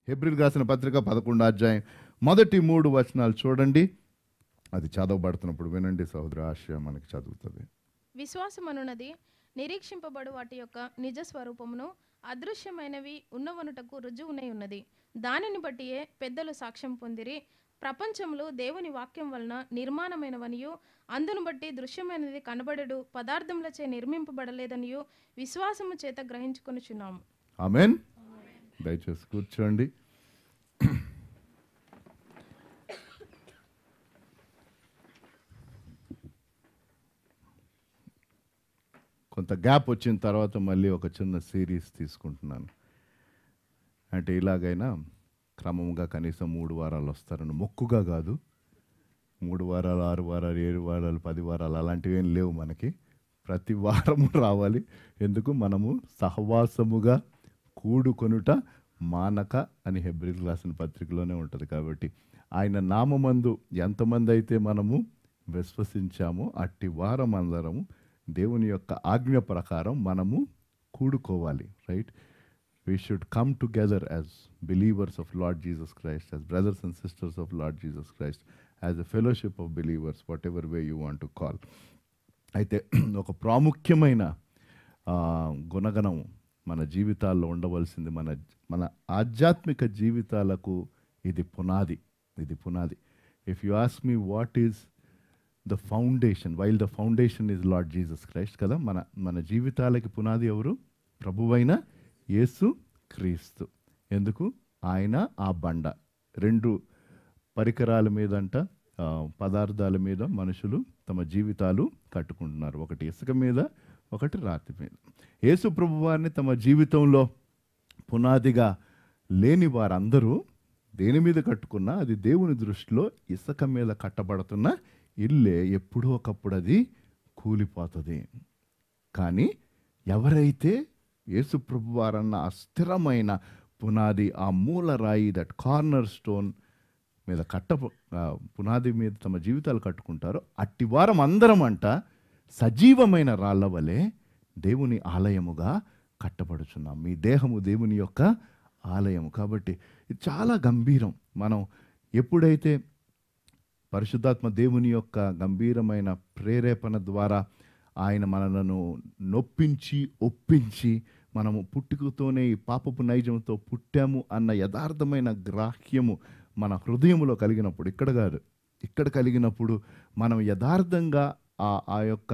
హెబ్రిల్ రాసిన పత్రిక పదకొండు అధ్యాయం మొదటి మూడు వచనాలు చూడండి అది చదవబడుతున్నప్పుడు వినండి సహోదర ఆశయ మనకి చదువుతుంది విశ్వాసమనున్నది నిరీక్షింపబడు వాటి యొక్క నిజ స్వరూపమును అదృశ్యమైనవి ఉన్నవనుటకు రుజువునై ఉన్నది దానిని బట్టియే పెద్దలు సాక్ష్యం పొందిరి ప్రపంచంలో దేవుని వాక్యం వలన నిర్మాణమైనవనియు అందును బట్టి దృశ్యమైనది కనబడడు పదార్థములచే నిర్మింపబడలేదనియు విశ్వాసము చేత గ్రహించుకొనుచున్నాము ఆమెన్ దయచేసి కూర్చోండి కొంత గ్యాప్ వచ్చిన తర్వాత మళ్ళీ ఒక చిన్న సిరీస్ తీసుకుంటున్నాను అంటే ఇలాగైనా క్రమంగా కనీసం మూడు వారాలు వస్తారని మొక్కుగా కాదు మూడు వారాలు ఆరు వారాలు ఏడు వారాలు పది వారాలు అలాంటివి ఏం లేవు మనకి ప్రతి వారము రావాలి ఎందుకు మనము సహవాసముగా కూడుకొనుట మానక అని హెబ్రిల్ రాసిన పత్రికలోనే ఉంటుంది కాబట్టి ఆయన నామమందు ఎంతమంది అయితే మనము విశ్వసించామో అట్టి వారం అందరము దేవుని యొక్క ఆజ్ఞ ప్రకారం మనము కూడుకోవాలి right we should come together as believers of Lord Jesus Christ, as brothers and sisters of Lord Jesus Christ, as a fellowship of believers, whatever way you want to call. అయితే ఒక ప్రాముఖ్యమైన ఆ, గుణగణం మన జీవితాల్లో ఉండవలసింది మన మన ఆధ్యాత్మిక జీవితాలకు ఇది పునాది ఇది పునాది if you ask me what is the foundation while the foundation is Lord Jesus Christ కదా మన మన జీవితాలకి పునాది ఎవరు ప్రభువైన యేసు క్రీస్తు ఎందుకు ఆయన ఆ బండ రెండు పరికరాల మీదంట ఆ, పదార్థాల మీద మనుషులు తమ జీవితాలు కట్టుకుంటున్నారు ఒకటి ఇసుక మీద ఒకటి రాతి మీద యేసు ప్రభువారిని తమ జీవితంలో పునాదిగా లేని వారందరూ దేని మీద కట్టుకున్నా అది దేవుని దృష్టిలో ఇసుక మీద కట్టబడుతున్న ఇల్లే ఎప్పుడో ఒకప్పుడు అది కూలిపోతుంది కానీ ఎవరైతే యేసు ప్రభువారన్న అస్థిరమైన పునాది ఆ మూల రాయి దట్ కార్నర్ స్టోన్ మీద కట్ట ఆ, పునాది మీద తమ జీవితాలు కట్టుకుంటారో అట్టి వారం అందరం అంట సజీవమైన రాళ్ళ వలె దేవుని ఆలయముగా కట్టబడుచున్నాం మీ దేహము దేవుని యొక్క ఆలయము కాబట్టి ఇది చాలా గంభీరం మనం ఎప్పుడైతే పరిశుద్ధాత్మ దేవుని యొక్క గంభీరమైన ప్రేరేపణ ద్వారా ఆయన మనలను నొప్పించి ఒప్పించి మనము పుట్టుకతోనే ఈ పాపపు నైజంతో పుట్టాము అన్న యథార్థమైన గ్రాహ్యము మన హృదయంలో కలిగినప్పుడు ఇక్కడ కాదు ఇక్కడ కలిగినప్పుడు మనం యథార్థంగా ఆ ఆ యొక్క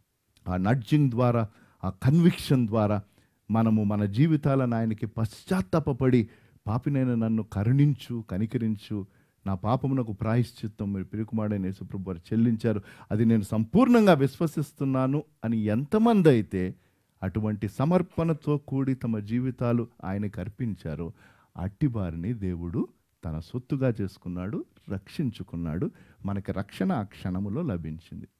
ఆ నడ్జింగ్ ద్వారా ఆ కన్విక్షన్ ద్వారా మనము మన జీవితాలను ఆయనకి పశ్చాత్తాపపడి పాపినైన నన్ను కరుణించు కనికరించు నా పాపమునకు ప్రాయశ్చిత్తం మీరు పిరుకుమాడైన యేసుప్రభు వారు చెల్లించారు అది నేను సంపూర్ణంగా విశ్వసిస్తున్నాను అని ఎంతమంది అయితే అటువంటి సమర్పణతో కూడి తమ జీవితాలు ఆయనకు అర్పించారో అట్టి వారిని దేవుడు తన సొత్తుగా చేసుకున్నాడు రక్షించుకున్నాడు మనకి రక్షణ ఆ క్షణములో లభించింది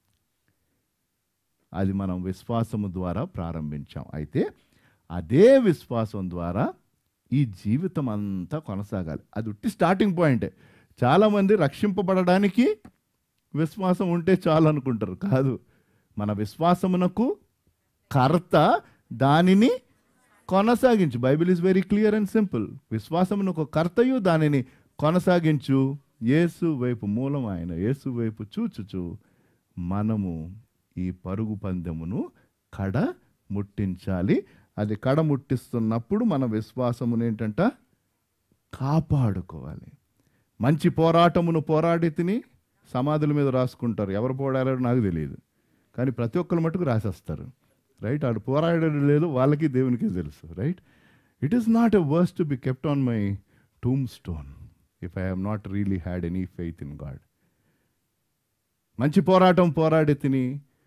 అది మనం విశ్వాసము ద్వారా ప్రారంభించాం అయితే అదే విశ్వాసం ద్వారా ఈ జీవితం అంతా కొనసాగాలి అది ఉట్టి స్టార్టింగ్ పాయింటే చాలామంది రక్షింపబడడానికి విశ్వాసం ఉంటే చాలు అనుకుంటారు కాదు మన విశ్వాసమునకు కర్త దానిని కొనసాగించు Bible is very clear and simple విశ్వాసమునకు కర్తయు దానిని కొనసాగించు యేసు వైపు మూలం ఆయన యేసు వైపు చూచుచు మనము ఈ పరుగు పందెమును కడ ముట్టించాలి అది కడ ముట్టిస్తున్నప్పుడు మన విశ్వాసమును ఏంటంట కాపాడుకోవాలి మంచి పోరాటమును పోరాడి తిని సమాధుల మీద రాసుకుంటారు ఎవరు పోరాడారో నాకు తెలియదు కానీ ప్రతి ఒక్కరు మటుకు రాసేస్తారు రైట్ ఆడు పోరాడడం లేదు వాళ్ళకి దేవునికి తెలుసు right it is not a verse to be kept on my tombstone if I have not really had any faith in God మంచి పోరాటం పోరాడి తిని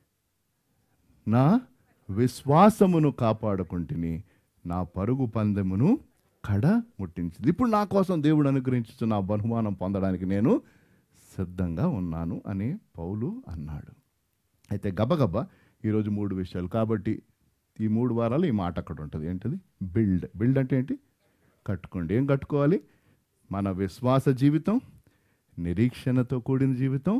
నా విశ్వాసమును కాపాడుకుంటుని నా పరుగు పందెమును కడ ముట్టించింది ఇప్పుడు నా కోసం దేవుడు అనుగ్రహించుతున్న ఆ బహుమానం పొందడానికి నేను సిద్ధంగా ఉన్నాను అని పౌలు అన్నాడు అయితే గబగబ ఈరోజు మూడు విషయాలు కాబట్టి ఈ మూడు వారాలు ఈ మాట అక్కడ ఉంటుంది ఏంటిది బిల్డ్ బిల్డ్ అంటే ఏంటి కట్టుకోండి ఏం కట్టుకోవాలి మన విశ్వాస జీవితం నిరీక్షణతో కూడిన జీవితం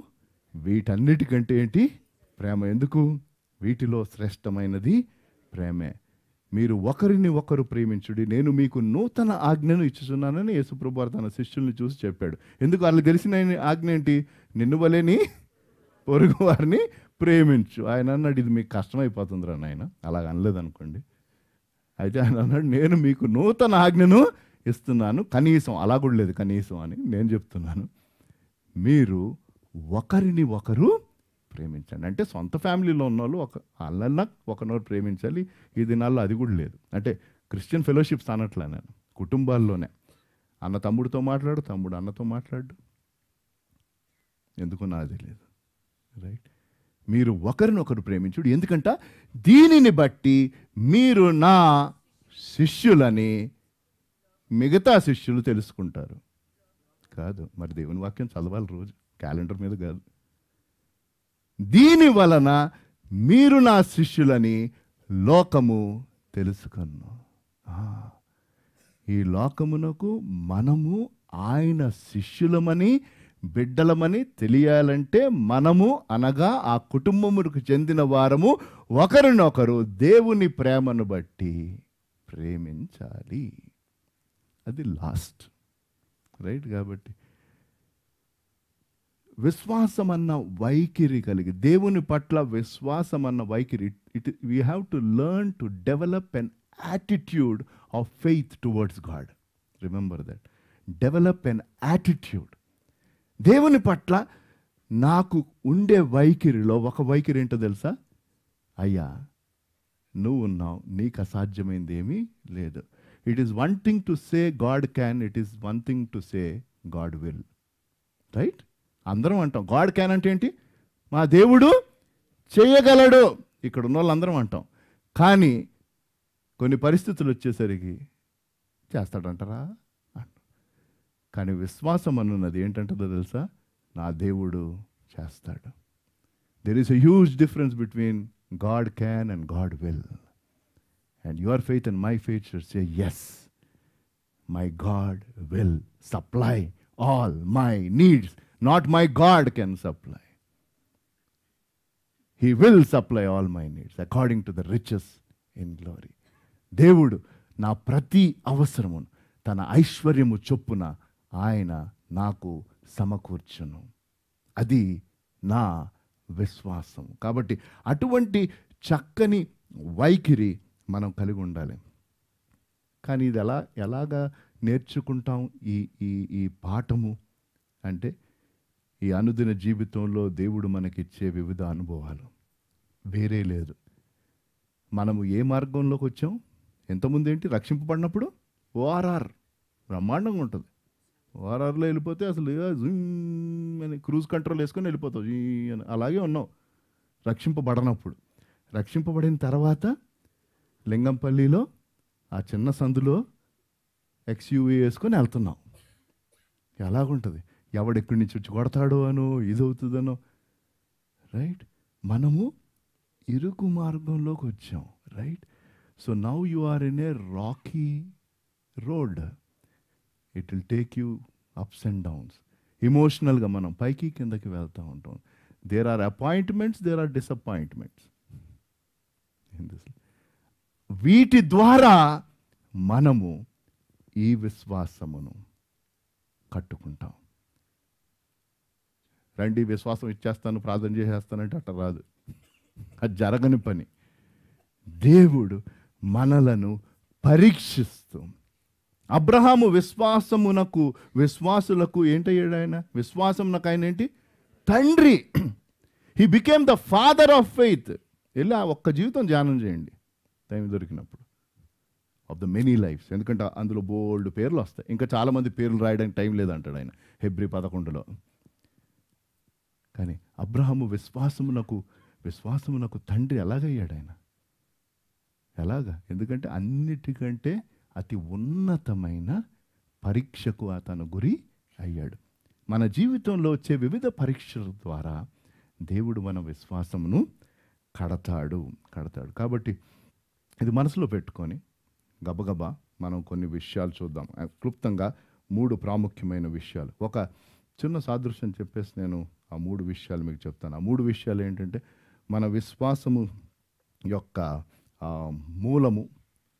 వీటన్నిటికంటే ఏంటి ప్రేమ ఎందుకు వీటిలో శ్రేష్టమైనది ప్రేమే మీరు ఒకరిని ఒకరు ప్రేమించుడి నేను మీకు నూతన ఆజ్ఞను ఇచ్చుచున్నానని యేసుప్రభు వారు తన శిష్యుల్ని చూసి చెప్పాడు ఎందుకు వాళ్ళు తెలిసిన ఆజ్ఞ ఏంటి నిన్ను వలేని పొరుగు వారిని ప్రేమించు ఆయన అన్నాడు ఇది మీకు కష్టమైపోతుందిరా నాయన అలాగ అనలేదు అనుకోండి అయితే ఆయన అన్నాడు నేను మీకు నూతన ఆజ్ఞను ఇస్తున్నాను కనీసం అలా కూడా లేదు కనీసం అని నేను చెప్తున్నాను మీరు ఒకరిని ఒకరు ప్రేమించండి అంటే సొంత ఫ్యామిలీలో ఉన్న వాళ్ళు ఒక వాళ్ళన్నా ఒకరినొకరు ప్రేమించాలి ఈ దినాల్లో అది కూడా లేదు అంటే క్రిస్టియన్ ఫెలోషిప్స్ అనట్లే నేను కుటుంబాల్లోనే అన్న తమ్ముడితో మాట్లాడు తమ్ముడు అన్నతో మాట్లాడు ఎందుకు నాది లేదు రైట్ మీరు ఒకరినొకరు ప్రేమించుడు ఎందుకంట దీనిని బట్టి మీరు నా శిష్యులని మిగతా శిష్యులు తెలుసుకుంటారు కాదు మరి దేవుని వాక్యం చదవాలి రోజు క్యాలెండర్ మీద కాదు దీని వలన మీరు నా శిష్యులని లోకము తెలుసుకన్ను ఆ, ఈ లోకమునకు మనము ఆయన శిష్యులమని బిడ్డలమని తెలియాలంటే మనము అనగా ఆ కుటుంబములకు చెందిన వారము ఒకరినొకరు దేవుని ప్రేమను బట్టి ప్రేమించాలి అది లాస్ట్ రైట్ కాబట్టి విశ్వాసం అన్న వైఖరి కలిగి దేవుని పట్ల విశ్వాసం అన్న వైఖరి it we have to learn to develop an attitude of faith towards God remember that develop an attitude దేవుని పట్ల నాకు ఉండే వైఖరిలో ఒక వైఖరి ఏంటో తెలుసా అయ్యా నువ్వు ఉన్నావు నీకు అసాధ్యమైంది ఏమీ లేదు it is one thing to say God can it is one thing to say God will right అందరం అంటాం గాడ్ క్యాన్ అంటే ఏంటి మా దేవుడు చేయగలడు ఇక్కడ ఉన్న వాళ్ళందరం అంటాం కానీ కొన్ని పరిస్థితులు వచ్చేసరికి చేస్తాడంటారా అంటాం. కానీ విశ్వాసం అన్నది ఏంటంటుందో తెలుసా నా దేవుడు చేస్తాడు there is a huge difference between God can and God will and your faith and my faith should say yes my God will supply all my needs not my God can supply he will supply all my needs according to the riches in glory దేవుడు నా ప్రతి అవసరమును తన ఐశ్వర్యము చొప్పున ఆయన నాకు సమకూర్చును అది నా విశ్వాసం కాబట్టి అటువంటి చక్కని వైఖరి మనం కలిగి ఉండాలి కానీ ఇది ఎలా ఎలాగా నేర్చుకుంటాం ఈ ఈ ఈ పాఠము అంటే ఈ అనుదిన జీవితంలో దేవుడు మనకిచ్చే వివిధ అనుభవాలు వేరే లేదు మనము ఏ మార్గంలోకి వచ్చాం ఎంతమంది ఏంటి రక్షింపబడినప్పుడు ఓఆర్ఆర్ బ్రహ్మాండంగా ఉంటుంది ఓఆర్ఆర్లో వెళ్ళిపోతే అసలు ఇక జుమ్ అని క్రూజ్ కంట్రోల్ వేసుకొని వెళ్ళిపోతావు జీ అని అలాగే ఉన్నావు రక్షింపబడనప్పుడు రక్షింపబడిన తర్వాత లింగంపల్లిలో ఆ చిన్న సందులో ఎక్స్యూవీ వేసుకొని వెళ్తున్నాం ఎలాగుంటుంది ఎవడెక్కడి నుంచి వచ్చి కొడతాడో అనో ఇదవుతుందనో రైట్ మనము ఇరుకు మార్గంలోకి వచ్చాం right so now you are in a rocky road it will take you ups and downs ఇమోషనల్గా మనం పైకి కిందకి వెళ్తూ ఉంటాం there are appointments there are disappointments వీటి ద్వారా మనము ఈ విశ్వాసమును కట్టుకుంటాం రండి విశ్వాసం ఇచ్చేస్తాను ప్రార్థన చేసేస్తానంటే అట్ట రాదు అది జరగని పని దేవుడు మనలను పరీక్షిస్తూ అబ్రహాము విశ్వాసమునకు విశ్వాసులకు ఏంటయ్యాడు ఆయన విశ్వాసమునకు ఆయన ఏంటి తండ్రి he became the father of faith వెళ్ళి ఆ ఒక్క జీవితం ధ్యానం చేయండి టైం దొరికినప్పుడు ఆఫ్ ద మెనీ లైఫ్స్ ఎందుకంటే అందులో బోల్డ్ పేర్లు వస్తాయి ఇంకా చాలామంది పేర్లు రాయడానికి టైం లేదంటాడు ఆయన హెబ్రి పదకొండులో కానీ అబ్రహాము విశ్వాసమునకు విశ్వాసమునకు తండ్రి ఎలాగయ్యాడు ఆయన ఎలాగా ఎందుకంటే అన్నిటికంటే అతి ఉన్నతమైన పరీక్షకు అతను గురి అయ్యాడు మన జీవితంలో వచ్చే వివిధ పరీక్షల ద్వారా దేవుడు మన విశ్వాసమును కడతాడు కడతాడు కాబట్టి ఇది మనసులో పెట్టుకొని గబగబా మనం కొన్ని విషయాలు చూద్దాం ఆ, క్లుప్తంగా మూడు ప్రాముఖ్యమైన విషయాలు ఒక చిన్న సాదృశ్యం చెప్పేసి నేను ఆ మూడు విషయాలు మీకు చెప్తాను ఆ మూడు విషయాలు ఏంటంటే మన విశ్వాసము యొక్క ఆ, మూలము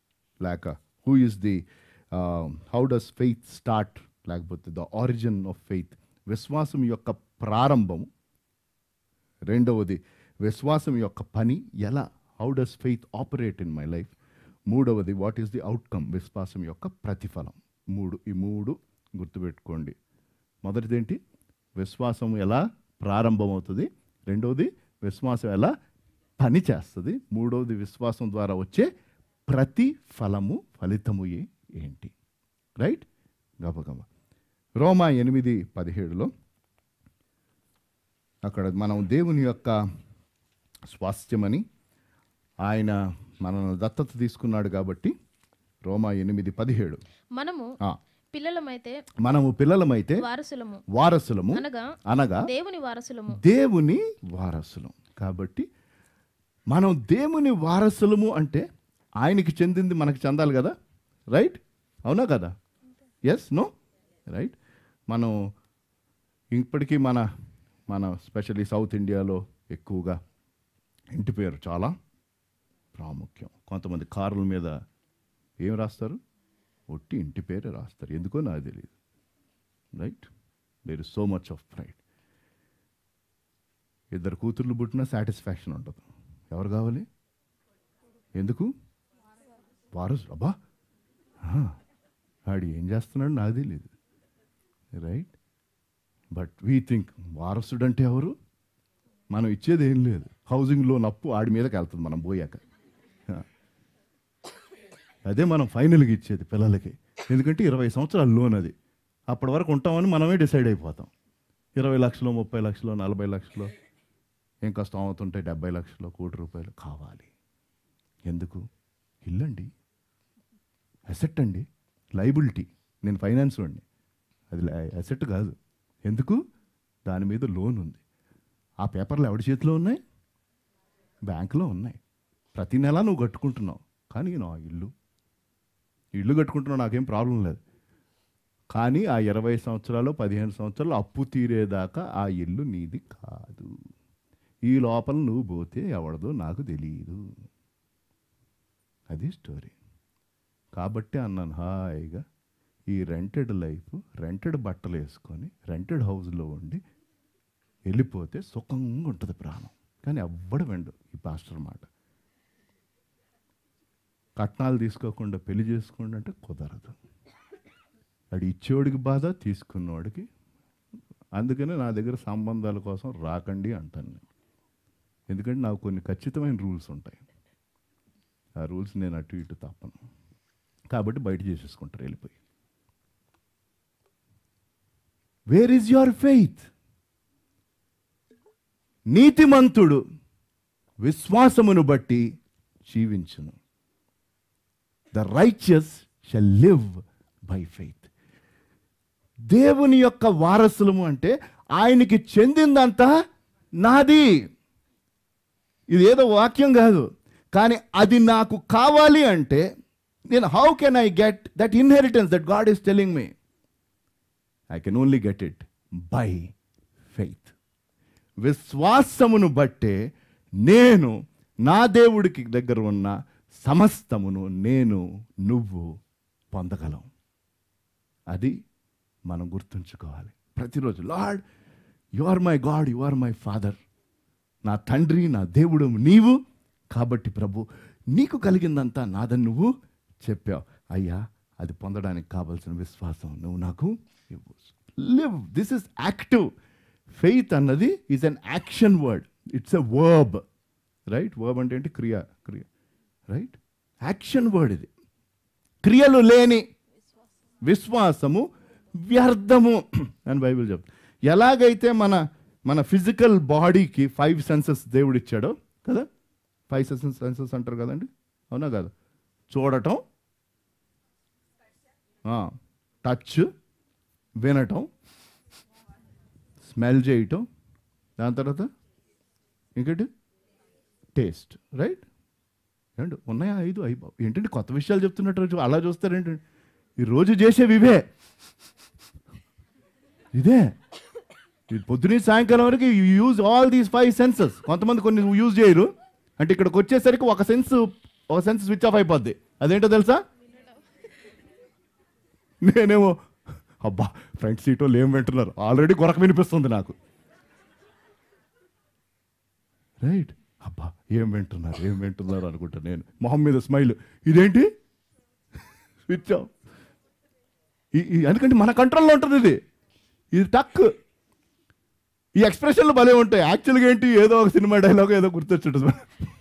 లేక who is the how does faith start లేకపోతే ద ఆరిజిన్ ఆఫ్ ఫెయిత్ విశ్వాసం యొక్క ప్రారంభము రెండవది విశ్వాసం యొక్క పని ఎలా how does faith operate in my life మూడవది వాట్ ఈస్ ది అవుట్కమ్ విశ్వాసం యొక్క ప్రతిఫలం మూడు ఈ మూడు గుర్తుపెట్టుకోండి మొదటిదేంటి విశ్వాసం ఎలా ప్రారంభమవుతుంది రెండవది విశ్వాసం ఎలా పని చేస్తుంది మూడవది విశ్వాసం ద్వారా వచ్చే ప్రతి ఫలము ఫలితము ఏ- ఏంటి రైట్ గబగబ రోమా ఎనిమిది పదిహేడులో అక్కడ మనం దేవుని యొక్క స్వాస్థ్యమని ఆయన మనల్ని దత్తత తీసుకున్నాడు కాబట్టి రోమా ఎనిమిది పదిహేడు మనము ఆ, పిల్లలమైతే మనము పిల్లలమైతే వారసులము వారసులము అనగా అనగా దేవుని వారసులము దేవుని వారసులం కాబట్టి మనం దేవుని వారసులము అంటే ఆయనకి చెందింది మనకి చెందాలి కదా రైట్ అవునా కదా ఎస్ నో రైట్ మనం ఇప్పటికీ మన మన స్పెషల్లీ సౌత్ ఇండియాలో ఎక్కువగా ఇంటి పేరు చాలా ప్రాముఖ్యం కొంతమంది కార్ల మీద ఏం రాస్తారు ఒట్టి ఇంటి పేరే రాస్తారు ఎందుకో నాకు తెలియదు right there is so much of pride ఇద్దరు కూతుర్లు పుట్టినా సాటిస్ఫాక్షన్ ఉండదు ఎవరు కావాలి ఎందుకు వారసు అబ్బా ఆ, ఆడు ఏం చేస్తున్నాడు నాకు తెలియదు రైట్ బట్ వీ థింక్ వారసుడు అంటే ఎవరు మనం ఇచ్చేది ఏం లేదు హౌసింగ్ లోన్ అప్పు ఆడి మీదకి వెళ్తుంది మనం పోయాక ఆ. అదే మనం ఫైనల్గా ఇచ్చేది పిల్లలకి ఎందుకంటే ఇరవై సంవత్సరాల లోన్ అది అప్పటి వరకు ఉంటామని మనమే డిసైడ్ అయిపోతాం ఇరవై లక్షలు ముప్పై లక్షలు నలభై లక్షలు ఏం కష్టం అవుతుంటాయి డెబ్బై లక్షలు కోటి రూపాయలు కావాలి ఎందుకు ఇల్లండి అసెట్ అండి లైబిలిటీ నేను ఫైనాన్స్ వాడిని అది అసెట్ కాదు ఎందుకు దాని మీద లోన్ ఉంది ఆ పేపర్లు ఎవడి చేతిలో ఉన్నాయి బ్యాంకులో ఉన్నాయి ప్రతి నెల నువ్వు కట్టుకుంటున్నావు కానీ నా ఇల్లు ఇల్లు కట్టుకుంటున్నావు నాకేం ప్రాబ్లం లేదు కానీ ఆ ఇరవై సంవత్సరాలు పదిహేను సంవత్సరాలు అప్పు తీరేదాకా ఆ ఇల్లు నీది కాదు ఈ లోపల నువ్వు పోతే ఎవడదో నాకు తెలియదు అది స్టోరీ కాబట్టి అన్నాను హాయిగా ఈ రెంటెడ్ లైఫ్ రెంటెడ్ బట్టలు వేసుకొని రెంటెడ్ హౌస్లో ఉండి వెళ్ళిపోతే సుఖంగా ఉంటుంది ప్రాణం కానీ ఎవ్వడు వెండు ఈ పాస్టర్ మాట కట్నాలు తీసుకోకుండా పెళ్లి చేసుకోండి అంటే కుదరదు అది ఇచ్చేవాడికి బాధ తీసుకున్నవాడికి అందుకనే నా దగ్గర సంబంధాల కోసం రాకండి అంటాను నేను ఎందుకంటే నాకు కొన్ని ఖచ్చితమైన రూల్స్ ఉంటాయి ఆ రూల్స్ నేను అటు ఇటు తప్పను కాబట్టి బయట చేసేసుకుంటారు వెళ్ళిపోయి వేర్ ఈజ్ యువర్ ఫెయిత్ నీతిమంతుడు విశ్వాసమును బట్టి జీవించును the righteous shall live by faith దేవుని యొక్క వారసులము అంటే ఆయనకి చెందిందంతా నాది ఇది ఏదో వాక్యం కాదు కానీ అది నాకు కావాలి అంటే నేను how can I get that inheritance that God is telling me I can only get it by faith విశ్వాసమును బట్టే నేను నా దేవుడికి దగ్గర ఉన్న సమస్తమును నేను నువ్వు పొందగలం అది మనం గుర్తుంచుకోవాలి ప్రతిరోజు Lord you are my God you are my father నా తండ్రి నా దేవుడు నీవు కాబట్టి ప్రభు నీకు కలిగిందంతా నాదని నువ్వు చెప్పావు అయ్యా అది పొందడానికి కావలసిన విశ్వాసం నువ్వు నాకు ఇవ్వు live this is active faith అన్నది is an action word it's a verb right verb అంటే ఏంటి క్రియ క్రియ రైట్ యాక్షన్ వర్డ్ ఇది క్రియలు లేని విశ్వాసము వ్యర్థము అని బైబిల్ చెప్తుంది ఎలాగైతే మన మన ఫిజికల్ బాడీకి ఫైవ్ సెన్సెస్ దేవుడు ఇచ్చాడో కదా ఫైవ్ సెన్సెస్ సెన్సెస్ అంటారు కదండి అవునా కదా చూడటం టచ్ వినటం స్మెల్ చేయటం దాని తర్వాత ఇంకటి టేస్ట్ రైట్ ఏమండి ఉన్నాయా ఐదు అయి బాబు. ఏంటంటే కొత్త విషయాలు చెప్తున్నట్టు రోజు అలా చూస్తారేంటండి ఈ రోజు చేసేవి ఇవే ఇదే ఈ పొద్దున సాయంకాలం వరకు you use all these five senses కొంతమంది కొన్ని యూజ్ చేయరు అంటే ఇక్కడికి వచ్చేసరికి ఒక సెన్స్ ఒక సెన్స్ స్విచ్ ఆఫ్ అయిపోద్ది అదేంటో తెలుసా నేనేమో అబ్బా ఫ్రంట్ సీట్ వాళ్ళు ఏం వింటున్నారు ఆల్రెడీ కొరకు వినిపిస్తుంది నాకు రైట్ అబ్బా ఏం వింటున్నారు ఏం వింటున్నారు అనుకుంటా నేను మొహం మీద స్మైల్ ఇదేంటి స్విచ్ ఆఫ్ ఈ- ఈ- ఎందుకంటే మన కంట్రోల్లో ఉంటుంది ఇది ఇది టక్ ఈ ఎక్స్ప్రెషన్లు భలే ఉంటాయి యాక్చువల్గా ఏంటి ఏదో ఒక సినిమా డైలాగ్ ఏదో గుర్తొచ్చుంటుంది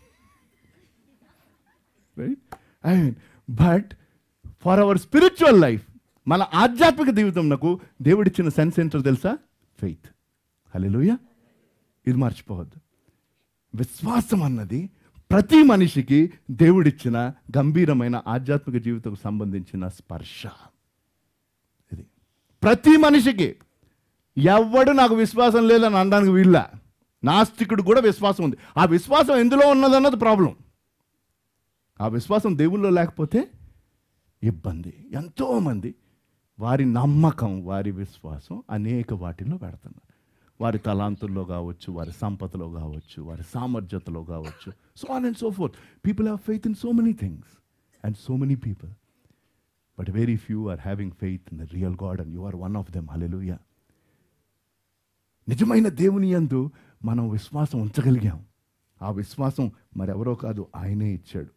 right I mean but for our spiritual life మన ఆధ్యాత్మిక జీవితంకు దేవుడిచ్చిన సెన్స్ ఏంటో తెలుసా ఫెయిత్ హల్లెలూయా ఇది మర్చిపోవద్దు విశ్వాసం అన్నది ప్రతి మనిషికి దేవుడిచ్చిన గంభీరమైన ఆధ్యాత్మిక జీవితం సంబంధించిన స్పర్శ ఇది ప్రతి మనిషికి ఎవడు నాకు విశ్వాసం లేదని అనడానికి వీళ్ళ నాస్తికుడు కూడా విశ్వాసం ఉంది ఆ విశ్వాసం ఎందులో ఉన్నదన్నది ప్రాబ్లం ఆ విశ్వాసం దేవుల్లో లేకపోతే ఇబ్బంది ఎంతోమంది వారి నమ్మకం వారి విశ్వాసం అనేక వాటిల్లో పెడుతున్నారు వారి తలాంతుల్లో కావచ్చు వారి సంపదలో కావచ్చు వారి సామర్థ్యతలో కావచ్చు so on and so forth people have faith in so many things and so many people but very few are having faith in the real God and you are one of them hallelujah నిజమైన దేవుని యందు మనం విశ్వాసం ఉంచగలిగాం ఆ విశ్వాసం మరెవరో కాదు ఆయనే ఇచ్చాడు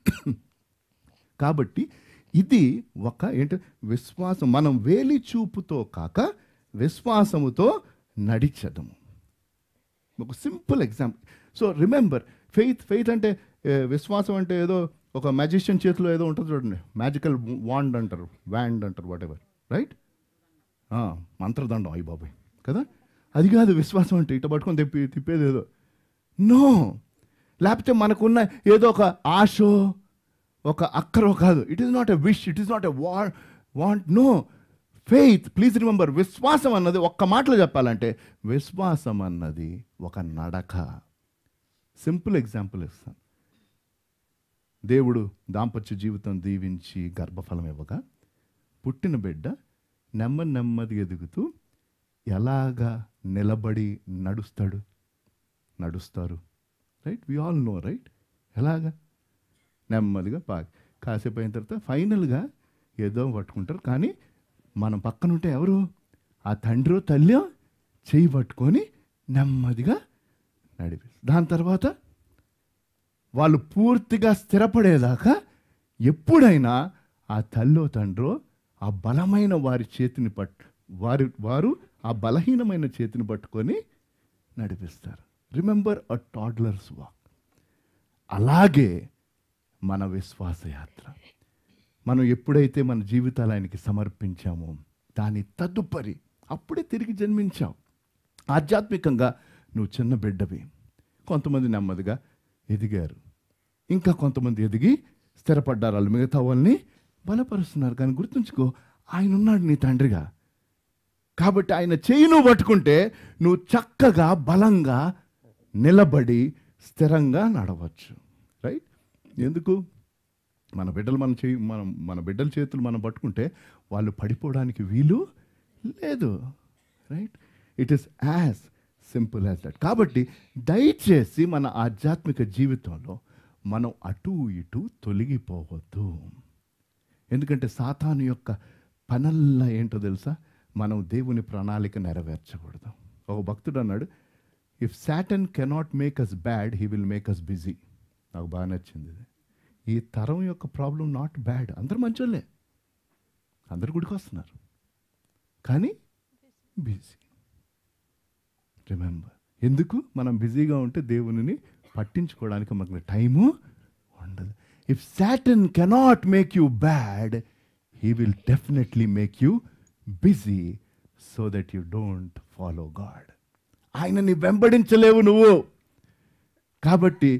కాబట్టి ఇది ఒక ఏంటి విశ్వాసం మనం వేలి చూపుతో కాక విశ్వాసముతో నడిచదము ఒక simple example so remember faith faith అంటే ఏ, విశ్వాసం అంటే ఏదో ఒక మ్యాజిషియన్ చేతిలో ఏదో ఉంటుంది చూడండి మ్యాజికల్ వాండ్ అంటారు వ్యాండ్ అంటారు వాట్ ఎవర్ రైట్ మంత్రదండం అయ్యి బాబాయ్ కదా అది కాదు విశ్వాసం అంటే ఇట పట్టుకొని తిప్పి తిప్పేది ఏదో నో లేకపోతే మనకున్న ఏదో ఒక ఆశో ఒక అక్కరో కాదు it is not a wish it is not a వా want no faith please remember విశ్వాసం అన్నది ఒక్క మాటలో చెప్పాలంటే విశ్వాసం అన్నది ఒక నడక సింపుల్ ఎగ్జాంపుల్ ఇస్తాను దేవుడు దాంపత్య జీవితం దీవించి గర్భఫలం ఇవ్వగా పుట్టిన బిడ్డ నెమ్మది నెమ్మది ఎదుగుతూ ఎలాగా నిలబడి నడుస్తాడు నడుస్తారు right we all know right ఎలాగా నెమ్మదిగా పా కాసేపు అయిన తర్వాత ఫైనల్గా ఏదో పట్టుకుంటారు కానీ మనం పక్కన ఉంటే ఎవరు ఆ తండ్రి తల్లి చేయి పట్టుకొని నెమ్మదిగా నడిపి దాని తర్వాత వాళ్ళు పూర్తిగా స్థిరపడేదాకా ఎప్పుడైనా ఆ తల్లో తండ్రో ఆ బలమైన వారి చేతిని పట్టు వారి వారు ఆ బలహీనమైన చేతిని పట్టుకొని నడిపిస్తారు రిమెంబర్ అ టాడ్లర్స్ వాక్ అలాగే మన విశ్వాస యాత్ర మనం ఎప్పుడైతే మన జీవితాలు ఆయనకి సమర్పించామో దాని తదుపరి అప్పుడే తిరిగి జన్మించావు ఆధ్యాత్మికంగా నువ్వు చిన్న బిడ్డవి కొంతమంది నెమ్మదిగా ఎదిగారు ఇంకా కొంతమంది ఎదిగి స్థిరపడ్డారు వాళ్ళు మిగతా వాళ్ళని బలపరుస్తున్నారు కానీ గుర్తుంచుకో ఆయన ఉన్నాడు నీ తండ్రిగా కాబట్టి ఆయన చేయి నువ్వు పట్టుకుంటే నువ్వు చక్కగా బలంగా నిలబడి స్థిరంగా నడవచ్చు రైట్ ఎందుకు మన బిడ్డలు మన చేయి మనం మన బిడ్డల చేతులు మనం పట్టుకుంటే వాళ్ళు పడిపోవడానికి వీలు లేదు right it is as simple as that కాబట్టి దయచేసి మన ఆధ్యాత్మిక జీవితంలో మనం అటు ఇటు తొలగిపోవద్దు ఎందుకంటే సాతాను యొక్క పనల్లా ఏంటో తెలుసా మనం దేవుని ప్రణాళిక నెరవేర్చకూడదు ఒక భక్తుడు అన్నాడు if Satan cannot make us bad he will make us busy నాకు బాగా నచ్చింది ఇది ఈ తరం యొక్క ప్రాబ్లం నాట్ బ్యాడ్ అందరు మంచోళ్ళే అందరు గుడికి వస్తున్నారు కానీ బిజీ రిమెంబర్ ఎందుకు మనం బిజీగా ఉంటే దేవునిని పట్టించుకోవడానికి మనకు టైము ఉండదు if Satan cannot make you bad he will definitely make you busy so that you don't follow God ఆయనని వెంబడించలేవు నువ్వు కాబట్టి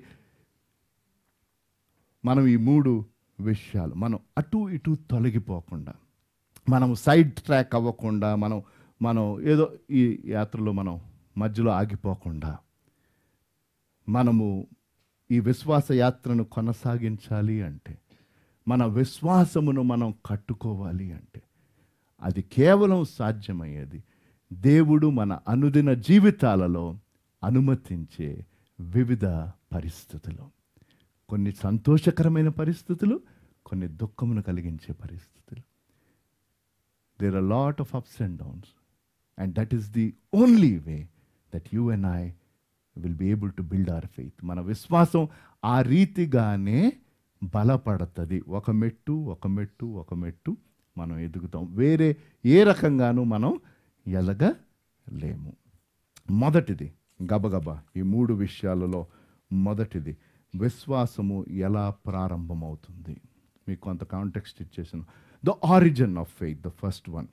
మనం ఈ మూడు విషయాలు మనం అటు ఇటు తొలగిపోకుండా మనం సైడ్ ట్రాక్ అవ్వకుండా మనం మనం ఏదో ఈ యాత్రలో మనం మధ్యలో ఆగిపోకుండా మనము ఈ విశ్వాస యాత్రను కొనసాగించాలి అంటే మన విశ్వాసమును మనం కట్టుకోవాలి అంటే అది కేవలం సాధ్యమయ్యేది దేవుడు మన అనుదిన జీవితాలలో అనుమతించే వివిధ పరిస్థితులు కొన్ని సంతోషకరమైన పరిస్థితులు కొన్ని దుఃఖమును కలిగించే పరిస్థితులు there are lot of ups and downs and that is the only way that you and I will be able to build our faith మన విశ్వాసం ఆ రీతిగానే బలపడుతుంది ఒక మెట్టు ఒక మెట్టు ఒక మెట్టు మనం ఎదుగుతాం వేరే ఏ రకంగానూ మనం ఎదగలేము మొదటిది గబగబా ఈ మూడు విషయాలలో మొదటిది విశ్వాసము ఎలా ప్రారంభమవుతుంది మీకు కొంత కాంటెక్స్ట్ ఇచ్చేసాను the origin of faith the first one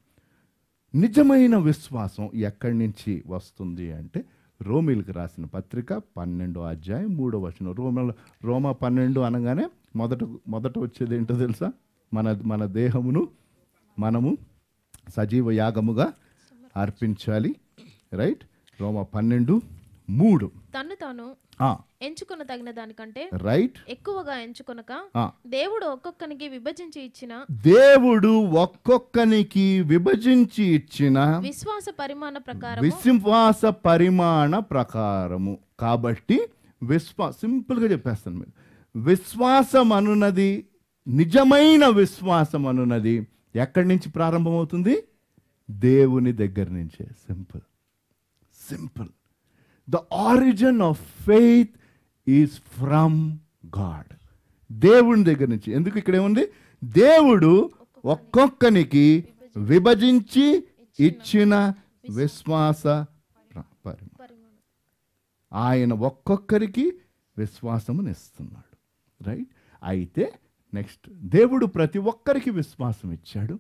నిజమైన విశ్వాసం ఎక్కడి నుంచి వస్తుంది అంటే రోమిల్కి రాసిన పత్రిక పన్నెండో అధ్యాయం మూడో వచనం రోమ రోమ పన్నెండు అనగానే మొదట మొదట వచ్చేది ఏంటో తెలుసా మన మన దేహమును మనము సజీవ యాగముగా అర్పించాలి రైట్ రోమ పన్నెండు మూడు తన్ను తాను ఎంచుకున్న తగిన దానికంటే రైట్ ఎక్కువగా ఎంచుకొనక దేవుడు ఒక్కొక్కనికి విభజించి ఇచ్చిన దేవుడు ఒక్కొక్కనికి విభజించి ఇచ్చిన విశ్వాస పరిమాణ ప్రకారం విశ్వాస పరిమాణ ప్రకారము కాబట్టి విశ్వా సింపుల్గా చెప్పేస్తాను మీరు విశ్వాసం అనున్నది నిజమైన విశ్వాసం అనున్నది ఎక్కడి నుంచి ప్రారంభమవుతుంది దేవుని దగ్గర నుంచే simple simple the origin of faith is from God దేవుని దగ్గర నుంచి ఎందుకు ఇక్కడ ఏముంది దేవుడు ఒక్కొక్కనికి విభజించి ఇచ్చిన విశ్వాస ప్ర- పరిమాణం పరిమాణం. ఆయన ఒక్కొక్కరికి విశ్వాసమునిస్తున్నాడు రైట్ అయితే నెక్స్ట్ దేవుడు ప్రతి ఒక్కరికి విశ్వాసం ఇచ్చాడు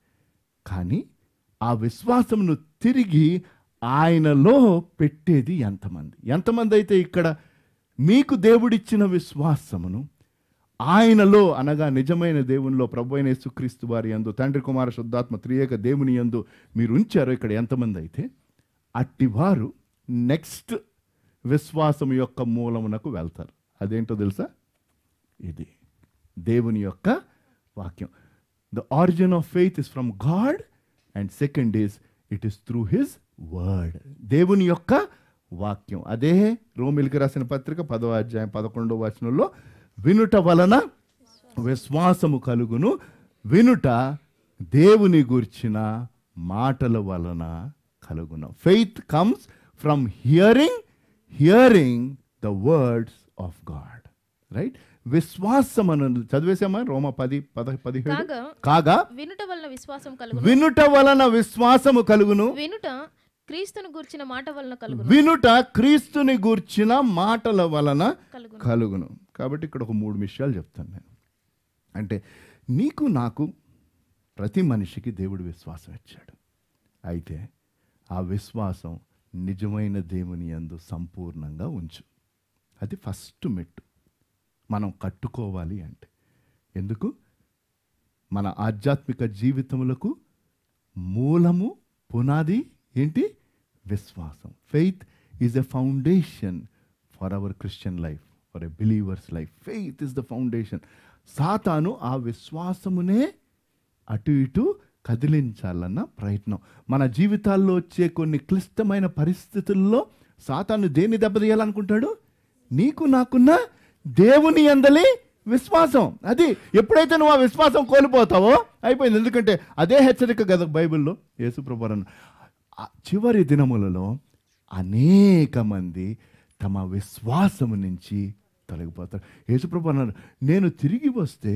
కానీ ఆ విశ్వాసమును తిరిగి ఆయనలో పెట్టేది ఎంతమంది ఎంతమంది అయితే ఇక్కడ మీకు దేవుడిచ్చిన విశ్వాసమును ఆయనలో అనగా నిజమైన దేవునిలో ప్రభు అయిన యేసుక్రీస్తు వారి యందు తండ్రి కుమార శుద్ధాత్మ త్రియేక దేవుని యందు మీరు ఉంచారో ఇక్కడ ఎంతమంది అయితే అట్టివారు నెక్స్ట్ విశ్వాసం యొక్క మూలమునకు వెళ్తారు అదేంటో తెలుసా ఇది దేవుని యొక్క వాక్యం the origin of faith is from God and second is it is through his word దేవుని యొక్క వాక్యం అదే రోమిల్కి రాసిన పత్రిక పదో అధ్యాయం పదకొండో వచనంలో వినుట వలన విశ్వాసము కలుగును వినుట దేవుని గూర్చిన మాటల వలన కలుగును faith comes from hearing hearing the words of God right విశ్వాసం అను చదివేశామా రోమ పది పద పదిహేడు కాగా కాగా వినుట వలన విశ్వాసం కలుగును వినుట వలన విశ్వాసము కలుగును వినుట క్రీస్తును గూర్చిన మాట వలన కలుగును వినుట క్రీస్తుని గూర్చిన మాటల వలన కలుగును కలుగును కాబట్టి ఇక్కడ ఒక మూడు విషయాలు చెప్తాను నేను అంటే నీకు నాకు ప్రతి మనిషికి దేవుడు విశ్వాసం ఇచ్చాడు అయితే ఆ విశ్వాసం నిజమైన దేవుని యందు సంపూర్ణంగా ఉంచు అది ఫస్ట్ మెట్టు మనం కట్టుకోవాలి అంటే ఎందుకు మన ఆధ్యాత్మిక జీవితములకు మూలము పునాది ఏంటి విశ్వాసం faith is a foundation for our Christian life for a believers life faith is the foundation సాతాను ఆ విశ్వాసమునే అటు ఇటు కదిలించాలన్న ప్రయత్నం మన జీవితాల్లో వచ్చే కొన్ని క్లిష్టమైన పరిస్థితుల్లో సాతాను దేన్ని దెబ్బతీయాలనుకుంటాడు నీకు నాకున్న దేవుని అందలి విశ్వాసం అది ఎప్పుడైతే నువ్వు ఆ విశ్వాసం కోల్పోతావో అయిపోయింది ఎందుకంటే అదే హెచ్చరిక కదా బైబిల్లో యేసుప్రభురన్ చివరి దినములలో అనేక మంది తమ విశ్వాసము నుంచి తొలగిపోతారు యేసుప్రభు అన్నారు నేను తిరిగి వస్తే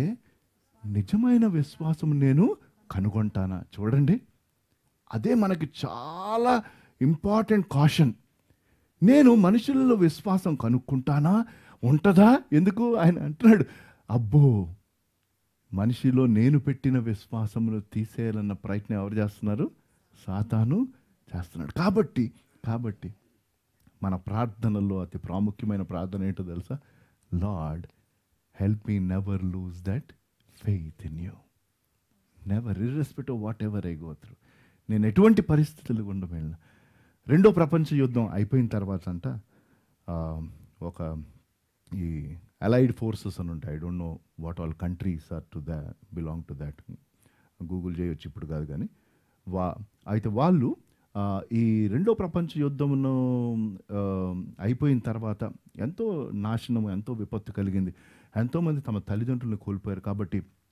నిజమైన విశ్వాసం నేను కనుగొంటానా చూడండి అదే మనకి చాలా ఇంపార్టెంట్ కాషన్ నేను మనుషులలో విశ్వాసం కనుక్కుంటానా ఉంటుందా ఎందుకు ఆయన అంటున్నాడు అబ్బో మనిషిలో నేను పెట్టిన విశ్వాసమును తీసేయాలన్న ప్రయత్నం ఎవరు చేస్తున్నారు సాతాను చేస్తున్నాడు కాబట్టి కాబట్టి మన ప్రార్థనలో అతి ప్రాముఖ్యమైన ప్రార్థన ఏంటో తెలుసా Lord help me never lose that faith in you never irrespective of whatever I go through నేను ఎటువంటి పరిస్థితులు గుండా వెళ్ళిన రెండో ప్రపంచ యుద్ధం అయిపోయిన తర్వాత అంట ఆ, ఒక ఈ అలైడ్ ఫోర్సెస్ అని ఉంటాయి I don't know what all countries are to the belong to that Google చేయొచ్చు ఇప్పుడు కాదు కానీ వా అయితే వాళ్ళు ఆ, ఈ రెండో ప్రపంచ యుద్ధమును ఆ, అయిపోయిన తర్వాత ఎంతో నాశనం ఎంతో విపత్తు కలిగింది ఎంతోమంది తమ తల్లిదండ్రులను కోల్పోయారు కాబట్టి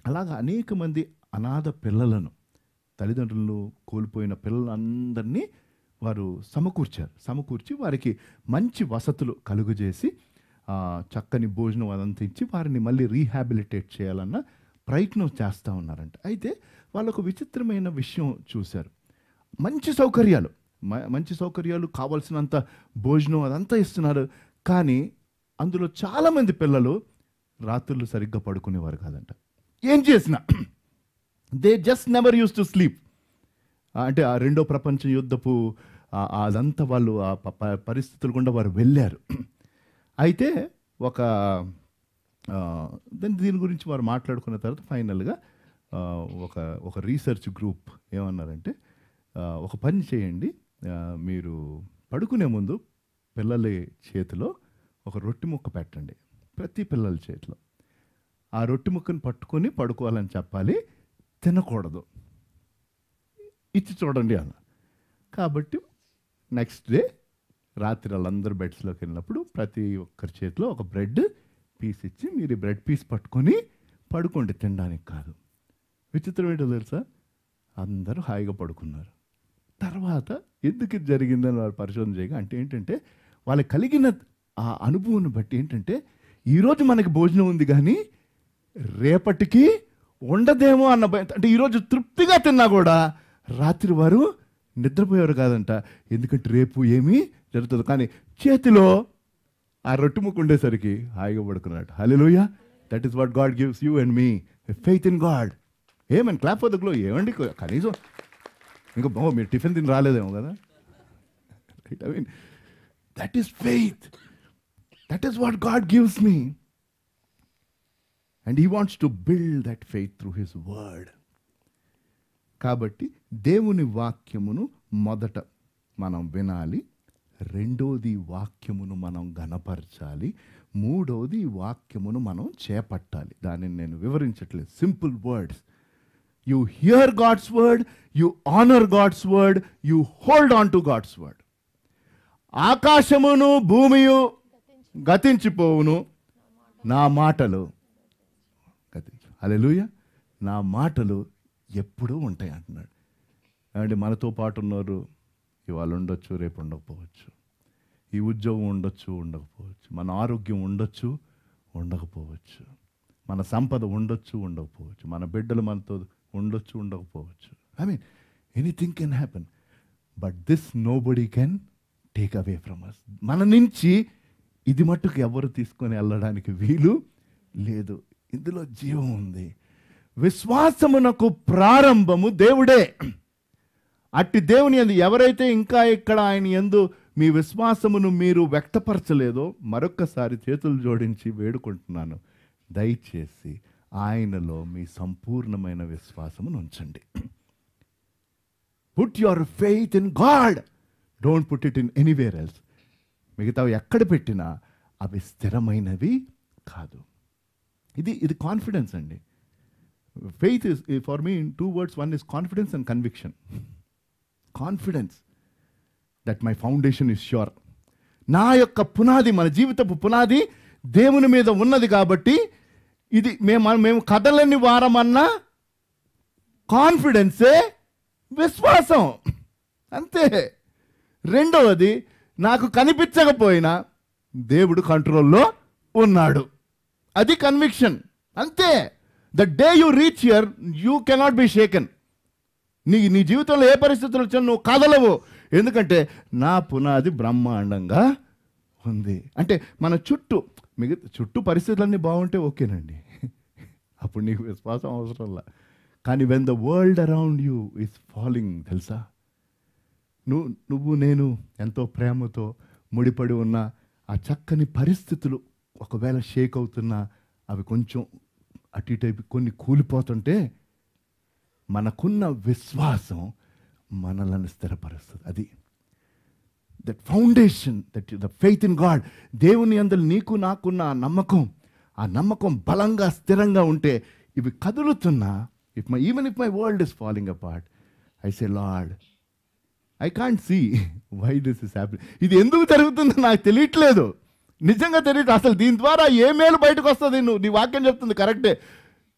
అలాగా అనేక మంది అనాథ పిల్లలను తల్లిదండ్రులను కోల్పోయిన పిల్లలందరినీ వారు సమకూర్చారు సమకూర్చి వారికి మంచి వసతులు కలుగజేసి ఆ, చక్కని భోజనం అదంతా ఇచ్చి వారిని మళ్ళీ రీహాబిలిటేట్ చేయాలన్న ప్రయత్నం చేస్తూ ఉన్నారంట అయితే వాళ్ళొక విచిత్రమైన విషయం చూశారు మంచి సౌకర్యాలు మ- మంచి సౌకర్యాలు కావాల్సినంత భోజనం అదంతా ఇస్తున్నారు కానీ అందులో చాలామంది పిల్లలు రాత్రులు సరిగ్గా పడుకునేవారు కాదంట ఏం చేసినా they just never use to sleep అంటే ఆ రెండో ప్రపంచ యుద్ధపు ఆ- ఆ అదంతా వాళ్ళు ఆ ప- ప- పరిస్థితులు గుండా వారు వెళ్ళారు అయితే ఒక ఆ, దాని దీని గురించి వారు మాట్లాడుకున్న తర్వాత ఫైనల్గా ఆ, ఒక ఒక రీసెర్చ్ గ్రూప్ ఏమన్నారంటే ఆ, ఒక పని చేయండి ఆ, మీరు పడుకునే ముందు పిల్లల చేతిలో ఒక రొట్టె ముక్క పెట్టండి ప్రతి పిల్లల చేతిలో ఆ రొట్టె ముక్కను పట్టుకొని పడుకోవాలని చెప్పాలి తినకూడదు ఇచ్చి చూడండి అన్న కాబట్టి నెక్స్ట్ డే రాత్రి వాళ్ళందరూ బెడ్స్లోకి వెళ్ళినప్పుడు ప్రతి ఒక్కరి చేతిలో ఒక బ్రెడ్ పీస్ ఇచ్చి మీరు ఈ బ్రెడ్ పీస్ పట్టుకొని పడుకోండి తినడానికి కాదు విచిత్రం ఏంటో తెలుసా అందరూ హాయిగా పడుకున్నారు తర్వాత ఎందుకు ఇది జరిగిందని వారు పరిశోధన చేయగా అంటే ఏంటంటే వాళ్ళకి కలిగిన ఆ అనుభవం బట్టి ఏంటంటే ఈరోజు మనకి భోజనం ఉంది కానీ రేపటికి ఉండదేమో అన్న భయం అంటే ఈరోజు తృప్తిగా తిన్నా కూడా రాత్రి వారు నిద్రపోయేవారు కాదంట ఎందుకంటే రేపు ఏమీ జరుగుతుంది కానీ చేతిలో ఆ రొట్టె ముక్క ఉండేసరికి హాయిగా పడుకున్నాడు హలోయ that is what God gives you and me faith in God ఏమని క్లాప్ ఫర్ ద గ్లో ఏమండి కనీసం ఇంకా బాబు మీరు టిఫిన్ తిని రాలేదేమో కదా I mean that is faith that is what God gives me and he wants to build that faith through his word కాబట్టి దేవుని వాక్యమును మొదట మనం వినాలి రెండోది వాక్యమును మనం గనపరచాలి మూడోది వాక్యమును మనం చేపట్టాలి దానిని నేను వివరించట్లేదు simple words you hear God's word you honour God's word you hold on to God's word ఆకాశమును భూమియు గతించిపోవును నా మాటలు గతించు హల్లెలూయ నా మాటలు ఎప్పుడూ ఉంటాయి అంటున్నాడు అంటే మనతో పాటు ఉన్నారు ఇవాళ ఉండొచ్చు రేపు ఉండకపోవచ్చు ఈ ఉద్యోగం ఉండొచ్చు ఉండకపోవచ్చు మన ఆరోగ్యం ఉండొచ్చు ఉండకపోవచ్చు మన సంపద ఉండొచ్చు ఉండకపోవచ్చు మన బిడ్డలు మనతో ఉండొచ్చు ఉండకపోవచ్చు I mean anything can happen but this nobody can take away from us మన నుంచి ఇది మట్టుకు ఎవరు తీసుకొని వెళ్ళడానికి వీలు లేదు ఇందులో జీవం ఉంది విశ్వాసమునకు ప్రారంభము దేవుడే అట్టి దేవుని ఎందు ఎవరైతే ఇంకా ఇక్కడ ఆయన ఎందు మీ విశ్వాసమును మీరు వ్యక్తపరచలేదో మరొక్కసారి చేతులు జోడించి వేడుకుంటున్నాను దయచేసి ఆయనలో మీ సంపూర్ణమైన విశ్వాసమును ఉంచండి put your faith in God don't put it in anywhere else మిగతావి ఎక్కడ పెట్టినా అవి స్థిరమైనవి కాదు ఇది ఇది కాన్ఫిడెన్స్ అండి faith is for me in two words one is confidence and conviction confidence that my foundation is sure నా యొక్క పునాది మన జీవితపు పునాది దేవుని మీద ఉన్నది కాబట్టి ఇది మేము మేము కదలని వారమన్నా కాన్ఫిడెన్సే విశ్వాసం అంతే రెండవది నాకు కనిపించకపోయినా దేవుడు కంట్రోల్లో ఉన్నాడు అది కన్విక్షన్ అంతే the day you reach here you cannot be shaken నీ నీ జీవితంలో ఏ పరిస్థితులు వచ్చినా నువ్వు కదలవు ఎందుకంటే నా పునాది బ్రహ్మాండంగా ఉంది అంటే మన చుట్టూ మిగతా చుట్టూ పరిస్థితులన్నీ బాగుంటే ఓకేనండి అప్పుడు నీకు విశ్వాసం అవసరంలా కానీ when the world around you is falling తెలుసా నువ్వు నువ్వు నేను ఎంతో ప్రేమతో ముడిపడి ఉన్న ఆ చక్కని పరిస్థితులు ఒకవేళ షేక్ అవుతున్నా అవి కొంచెం అటు ఇటు అయిపోయి కొన్ని కూలిపోతుంటే మనకున్న విశ్వాసం మనలను స్థిరపరుస్తుంది అది that foundation that the faith in God దేవుని అందరు నీకు నాకున్న ఆ నమ్మకం ఆ నమ్మకం బలంగా స్థిరంగా ఉంటే ఇవి కదులుతున్నా if my even if my world is falling apart I say Lord I can't see why this is happy ఇది ఎందుకు జరుగుతుందో నాకు తెలియట్లేదు నిజంగా తెలియదు అసలు దీని ద్వారా ఏ మేలు బయటకు వస్తుంది నువ్వు నీ వాక్యం చెప్తుంది కరెక్టే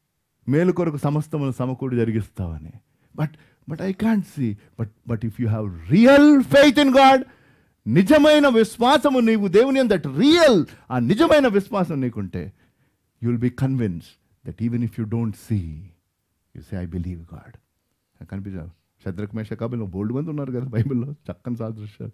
మేలు కొరకు సమస్తమును సమకూడి జరిగిస్తావని but but I can't see but but if you have real faith in God నిజమైన విశ్వాసము నీవు దేవుని దట్ రియల్ ఆ నిజమైన విశ్వాసం నీకుంటే you will be convince that even if you don't see you say I believe God కనిపించారు శత్రుక్ మేష కాబట్టి బోల్డ్ మంది ఉన్నారు కదా బైబిల్లో చక్కని సాదృశ్యాలు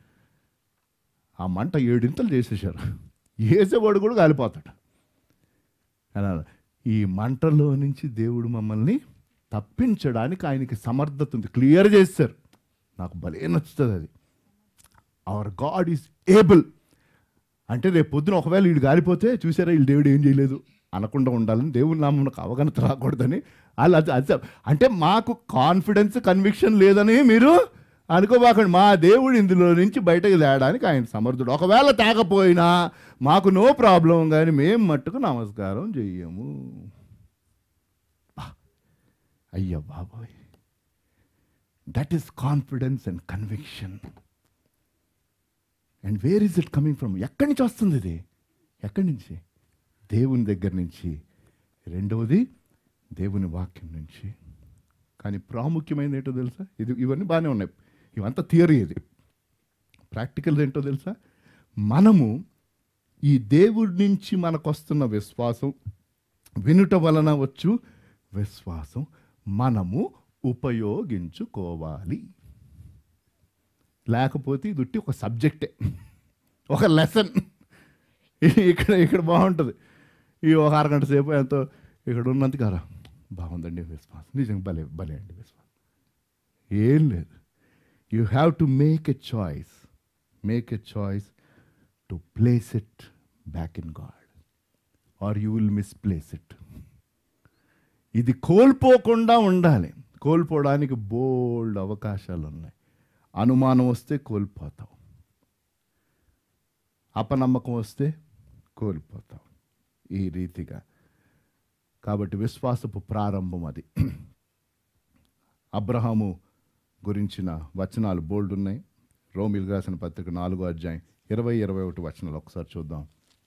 ఆ మంట ఏడింతలు చేసేసారు వేసేవాడు కూడా కాలిపోతాడు అలా ఈ మంటలో నుంచి దేవుడు మమ్మల్ని తప్పించడానికి ఆయనకి సమర్థత ఉంది క్లియర్ చేశారు నాకు భలే నచ్చుతుంది అది అవర్ గాడ్ ఈజ్ ఏబుల్ అంటే రేపు పొద్దున ఒకవేళ వీడు గాలిపోతే చూసారా వీళ్ళు దేవుడు ఏం చేయలేదు అనకుండా ఉండాలని దేవుని నామకు అవగాహన రాకూడదని వాళ్ళు అది అది అంటే మాకు కాన్ఫిడెన్స్ కన్విక్షన్ లేదని మీరు అనుకోబాకండి మా దేవుడు ఇందులో నుంచి బయటకు తేయడానికి ఆయన సమర్థుడు ఒకవేళ తేకపోయినా మాకు నో ప్రాబ్లం కానీ మేము మట్టుకు నమస్కారం చెయ్యము బా, అయ్య బాబోయ్ that is confidence and conviction and where is it coming from ఎక్కడి నుంచి వస్తుంది ఇది ఎక్కడి నుంచి దేవుని దగ్గర నుంచి రెండవది దేవుని వాక్యం నుంచి కానీ ప్రాముఖ్యమైనది ఏంటో తెలుసా ఇది ఇవన్నీ బాగానే ఉన్నాయి ఇవంతా థియరీ ఇది ప్రాక్టికల్ ఏంటో తెలుసా మనము ఈ దేవుడి నుంచి మనకు వస్తున్న విశ్వాసం వినుట వలన వచ్చు విశ్వాసం మనము ఉపయోగించుకోవాలి లేకపోతే ఇది ఉట్టి ఒక సబ్జెక్టే ఒక లెసన్ ఇక్కడ ఇక్కడ బాగుంటుంది ఈ ఒక అరగంట సేపు ఎంతో ఇక్కడ ఉన్నంత కదా బాగుందండి విశ్వాసం నిజంగా భలే భలే అండి విశ్వాసం ఏం లేదు you have to make a choice make a choice to place it back in God or you will misplace it ఇది కోల్పోకుండా ఉండాలి కోల్పోవడానికి బోల్డ్ అవకాశాలు ఉన్నాయి అనుమానం వస్తే కోల్పోతావు అపనమ్మకం వస్తే కోల్పోతావు ఈ రీతిగా కాబట్టి విశ్వాసపు ప్రారంభం అది అబ్రహాము గురించిన వచనాలు బోల్డ్ ఉన్నాయి రోమిల్ రాసిన పత్రిక నాలుగో అధ్యాయం ఇరవై ఇరవై ఒకటి వచనాలు ఒకసారి చూద్దాం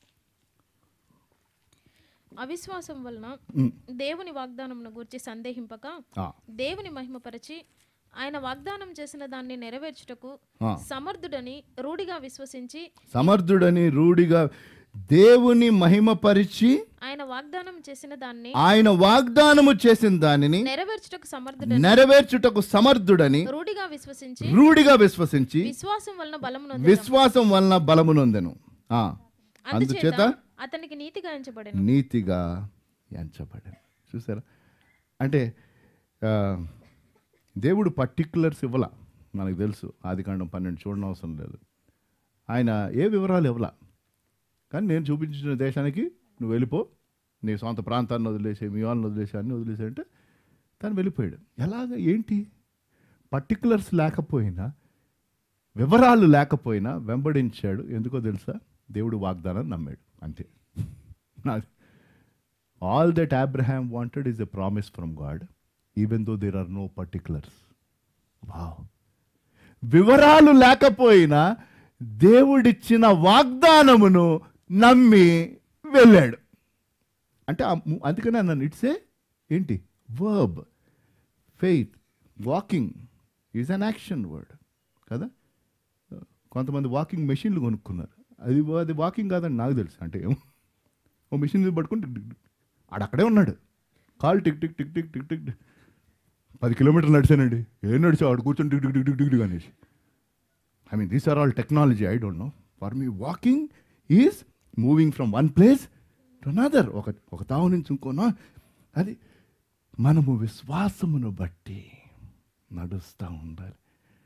అవిశ్వాసం వలన దేవుని వాగ్దానమును గురించి సందేహింపక ఆ, దేవుని మహిమపరచి ఆయన వాగ్దానం చేసిన దాన్ని నెరవేర్చుటకు ఆ. సమర్థుడని రూఢిగా విశ్వసించి సమర్థుడని రూఢిగా దేవుని మహిమపరిచి ఆయన వాగ్దానం చేసిన దాన్ని ఆయన వాగ్దానము చేసిన దానిని నెరవేర్చుటకు సమర్థుడని నెరవేర్చుటకు సమర్థుడని రూఢిగా విశ్వసించి రూఢిగా విశ్వసించి విశ్వాసం వలన బలమును విశ్వాసం వలన బలమునొందెను ఆ, అందుచేత అందుచేత అతనికి నీతిగా ఎంచబడెను నీతిగా ఎంచబడను చూసారా అంటే ఆ, దేవుడు పర్టిక్యులర్స్ ఇవ్వాల మనకు తెలుసు ఆదికాండం పన్నెండు చూడడం అవసరం లేదు ఆయన ఏ వివరాలు ఇవ్వాల కానీ నేను చూపించిన దేశానికి నువ్వు వెళ్ళిపో నీ సొంత ప్రాంతాన్ని వదిలేసే మీ వాళ్ళని వదిలేసే అన్ని వదిలేసే అంటే తను వెళ్ళిపోయాడు ఎలాగ ఏంటి పర్టికులర్స్ లేకపోయినా వివరాలు లేకపోయినా వెంబడించాడు ఎందుకో తెలుసా దేవుడు వాగ్దానాన్ని నమ్మాడు అంతే నాది all that Abraham wanted is a promise from God even though there are no particulars wow వివరాలు లేకపోయినా దేవుడిచ్చిన వాగ్దానమును నమ్మి వెళ్ళాడు అంటే ఆ ము- అందుకనే నన్ను ఇట్సే ఏంటి verb faith walking is an action word కదా కొంతమంది వాకింగ్ మెషిన్లు కొనుక్కున్నారు అది అది వాకింగ్ కాదని నాకు తెలుసు అంటే ఏమో ఓ మిషన్ మీద పట్టుకుని టిక్ టిక్ టిక్. ఆడ అక్కడే ఉన్నాడు కాల్ tick tick tick tick tick tick tick. పది కిలోమీటర్లు నడిచానండి ఏం నడిచావు ఆడు కూర్చొని tick tick tick tick tick tick అనేసి I mean these are all technology I don't know for me walking is moving from one place to another ఒక ఒక తావు నుంచి ఇంకోనా అది మనము విశ్వాసమును బట్టి నడుస్తూ ఉండాలి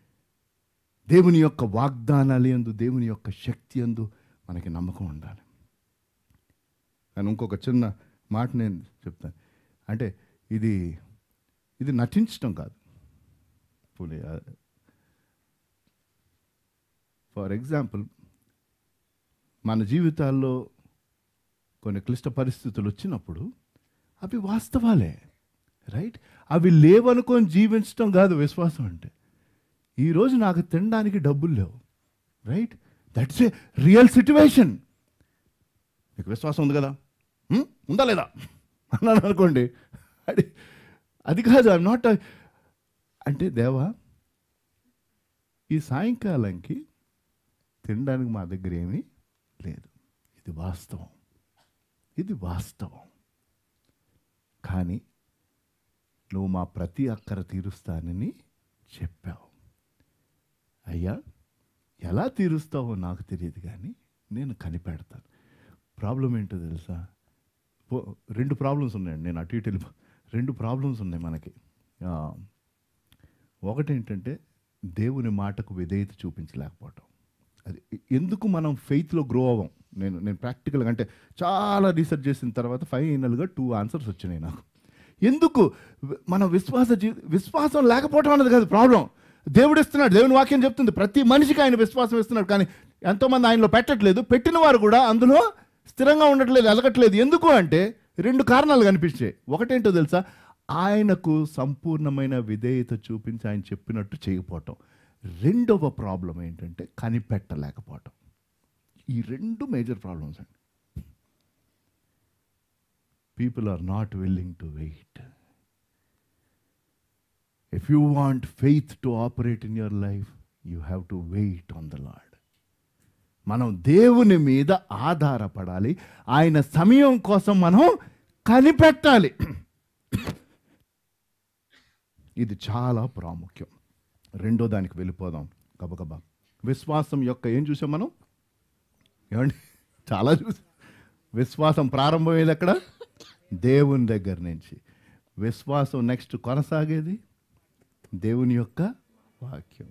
దేవుని యొక్క వాగ్దానాలు ఎందు దేవుని యొక్క శక్తి ఎందు మనకి నమ్మకం ఉండాలి కానీ ఇంకొక చిన్న మాట నేను చెప్తాను అంటే ఇది ఇది నటించడం కాదు పులి ఫర్ ఎగ్జాంపుల్ మన జీవితాల్లో కొన్ని క్లిష్ట పరిస్థితులు వచ్చినప్పుడు అవి వాస్తవాలే రైట్ అవి లేవనుకొని జీవించడం కాదు విశ్వాసం అంటే ఈరోజు నాకు తినడానికి డబ్బులు లేవు right that's a real situation మీకు విశ్వాసం ఉంది కదా హ్మ్? ఉందా లేదా అన్నాను అనుకోండి అది అది కాదు ఐమ్ నాట్ అంటే దేవా ఈ సాయంకాలంకి తినడానికి మా దగ్గర ఏమీ లేదు ఇది వాస్తవం ఇది వాస్తవం కానీ నువ్వు మా ప్రతి అక్కర తీరుస్తానని చెప్పావు అయ్యా ఎలా తీరుస్తావో నాకు తెలియదు కానీ నేను కనిపెడతాను ప్రాబ్లం ఏంటో తెలుసా పో- రెండు ప్రాబ్లమ్స్ ఉన్నాయండి నేను అటు ఇటు వెళ్ళిపో రెండు ప్రాబ్లమ్స్ ఉన్నాయి మనకి ఆ, ఒకటి ఏంటంటే దేవుని మాటకు విధేయత చూపించలేకపోవటం అది ఎందుకు మనం ఫెయిత్లో గ్రో అవ్వం నేను నేను ప్రాక్టికల్గా అంటే చాలా రీసెర్చ్ చేసిన తర్వాత ఫైనల్గా టూ ఆన్సర్స్ వచ్చినాయి నాకు ఎందుకు మన విశ్వాస జీ విశ్వాసం లేకపోవటం అన్నది కాదు ప్రాబ్లం దేవుడు ఇస్తున్నాడు దేవుని వాక్యం చెప్తుంది ప్రతి మనిషికి ఆయన విశ్వాసం ఇస్తున్నాడు కానీ ఎంతోమంది ఆయనలో పెట్టట్లేదు పెట్టిన వారు కూడా అందులో స్థిరంగా ఉండట్లేదు ఎలగట్లేదు ఎందుకు అంటే రెండు కారణాలు కనిపించాయి ఒకటేంటో తెలుసా ఆయనకు సంపూర్ణమైన విధేయత చూపించి ఆయన చెప్పినట్టు చేయకపోవటం రెండవ ప్రాబ్లం ఏంటంటే కనిపెట్టలేకపోవటం ఈ రెండు మేజర్ ప్రాబ్లమ్స్ అండి people are not willing to wait if you want faith to operate in your life you have to wait on the Lord మనం దేవుని మీద ఆధారపడాలి ఆయన సమయం కోసం మనం కనిపెట్టాలి ఇది చాలా ప్రాముఖ్యం రెండో దానికి వెళ్ళిపోదాం గబగబా విశ్వాసం యొక్క ఏం చూసాం మనం ఏమండి చాలా చూసాం విశ్వాసం ప్రారంభమయ్యేది ఎక్కడ దేవుని దగ్గర నుంచి విశ్వాసం నెక్స్ట్ కొనసాగేది దేవుని యొక్క వాక్యం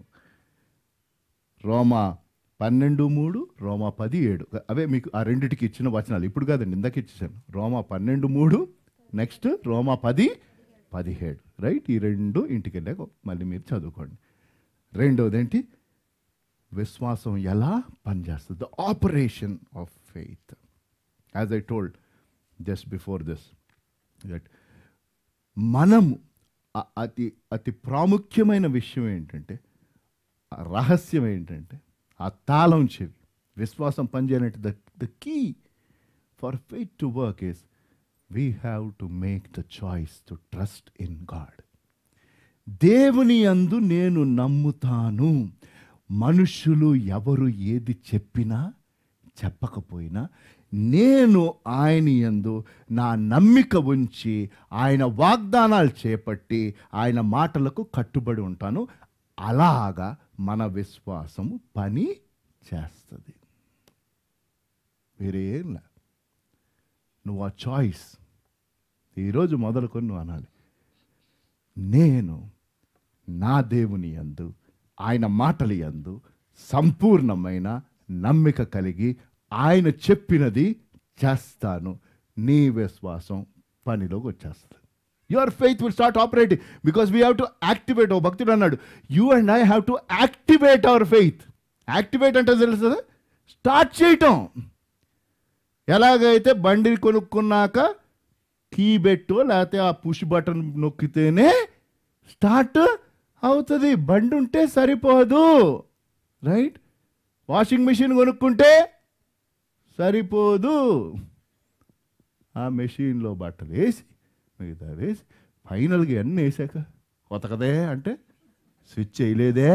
రోమా పన్నెండు మూడు రోమా పది ఏడు అవే మీకు ఆ రెండిటికి ఇచ్చిన వచనాలు ఇప్పుడు కాదండి ఇందాక ఇచ్చేసాను రోమా పన్నెండు మూడు నెక్స్ట్ రోమా పది పదిహేడు రైట్ ఈ రెండు ఇంటికి వెళ్ళాక మళ్ళీ మీరు చదువుకోండి రెండవది ఏంటి విశ్వాసం ఎలా పనిచేస్తుంది the operation of faith as I told just before this that మనము అ- అతి అతి ప్రాముఖ్యమైన విషయం ఏంటంటే ఆ రహస్యం ఏంటంటే ఆ తాళం చెవి విశ్వాసం పనిచేయాలంటే the the key for faith to work is we have to make the choice to trust in God దేవుని యందు నేను నమ్ముతాను మనుషులు ఎవరు ఏది చెప్పినా చెప్పకపోయినా నేను ఆయన యందు నా నమ్మిక ఉంచి ఆయన వాగ్దానాలు చేపట్టి ఆయన మాటలకు కట్టుబడి ఉంటాను అలాగా మన విశ్వాసము పని చేస్తుంది వేరేం లే నువ్వు ఆ చాయిస్ ఈరోజు మొదలుకొని నువ్వు అనాలి నేను నా దేవుని యందు ఆయన మాటలు యందు సంపూర్ణమైన నమ్మిక కలిగి ఆయన చెప్పినది చేస్తాను నీ విశ్వాసం పనిలోకి వచ్చేస్తుంది your faith will start operating because we have to activate ఓ భక్తుడు అన్నాడు you and I have to activate our faith activate అంటే తెలుస్తుంది స్టార్ట్ చేయటం ఎలాగైతే బండి కొనుక్కున్నాక కీ పెట్టు లేకపోతే ఆ పుష్ బటన్ నొక్కితేనే స్టార్ట్ అవుతుంది బండి ఉంటే సరిపోదు రైట్ వాషింగ్ మిషన్ కొనుక్కుంటే సరిపోదు ఆ మెషిన్లో బట్టలు వేసి మిగతా వేసి ఫైనల్గా అన్నీ వేసాక కొతకదే అంటే స్విచ్ వేయలేదే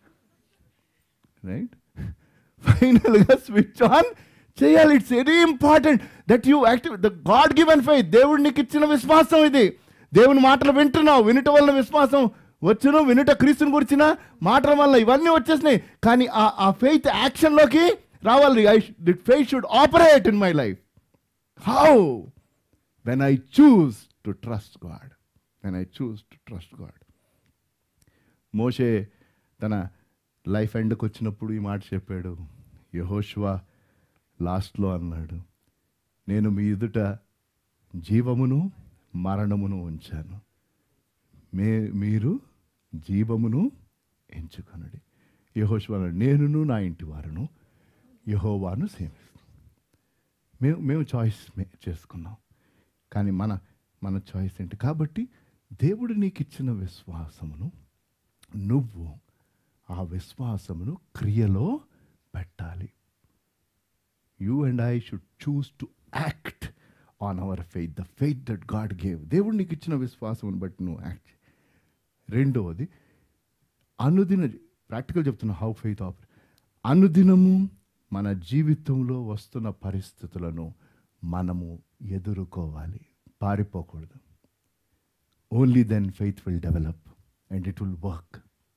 రైట్ ఫైనల్గా స్విచ్ ఆన్ చేయాలి it's very important that you active the God given faith దేవుడు నీకు ఇచ్చిన విశ్వాసం ఇది దేవుని మాటలు వింటున్నావు వినటం వల్ల విశ్వాసం వచ్చును వినుట క్రీస్తుని గురించిన మాటల వల్ల ఇవన్నీ వచ్చేసినాయి కానీ ఆ ఆ ఫెయిత్ యాక్షన్లోకి రావాలి I that faith should operate in my life how when I choose to trust God when I choose to trust God మోషే తన లైఫ్ ఎండ్కి వచ్చినప్పుడు ఈ మాట చెప్పాడు యహోష్వా లాస్ట్లో అన్నాడు నేను మీ ఎదుట జీవమును మరణమును ఉంచాను మే మీరు జీవమును ఎంచుకొనడి యహోష్వా అన్నాడు, నేనును నా ఇంటి వారును యహోవాను సేవిస్తాం మేము మేము చాయిస్ మే- చేసుకున్నాం కానీ మన మన చాయిస్ ఏంటి కాబట్టి దేవుడు నీకు ఇచ్చిన విశ్వాసమును నువ్వు ఆ విశ్వాసమును క్రియలో పెట్టాలి you and I should choose to act on our faith the faith that God gave దేవుడు నీకు ఇచ్చిన విశ్వాసం బట్టి నువ్వు యాక్ట్ చేయి. రెండవది అనుదిన ప్రాక్టికల్ చెప్తున్నా హౌ ఫెయిత్ ఆపర్ అనుదినము మన జీవితంలో వస్తున్న పరిస్థితులను మనము ఎదుర్కోవాలి పారిపోకూడదు only then faith will develop and it will work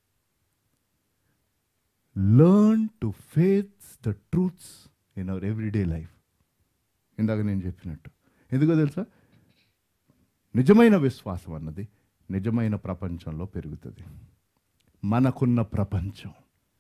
learn to face the truths in our everyday life ఇందాక నేను చెప్పినట్టు ఎందుకో తెలుసా నిజమైన విశ్వాసం అన్నది నిజమైన ప్రపంచంలో పెరుగుతుంది మనకున్న ప్రపంచం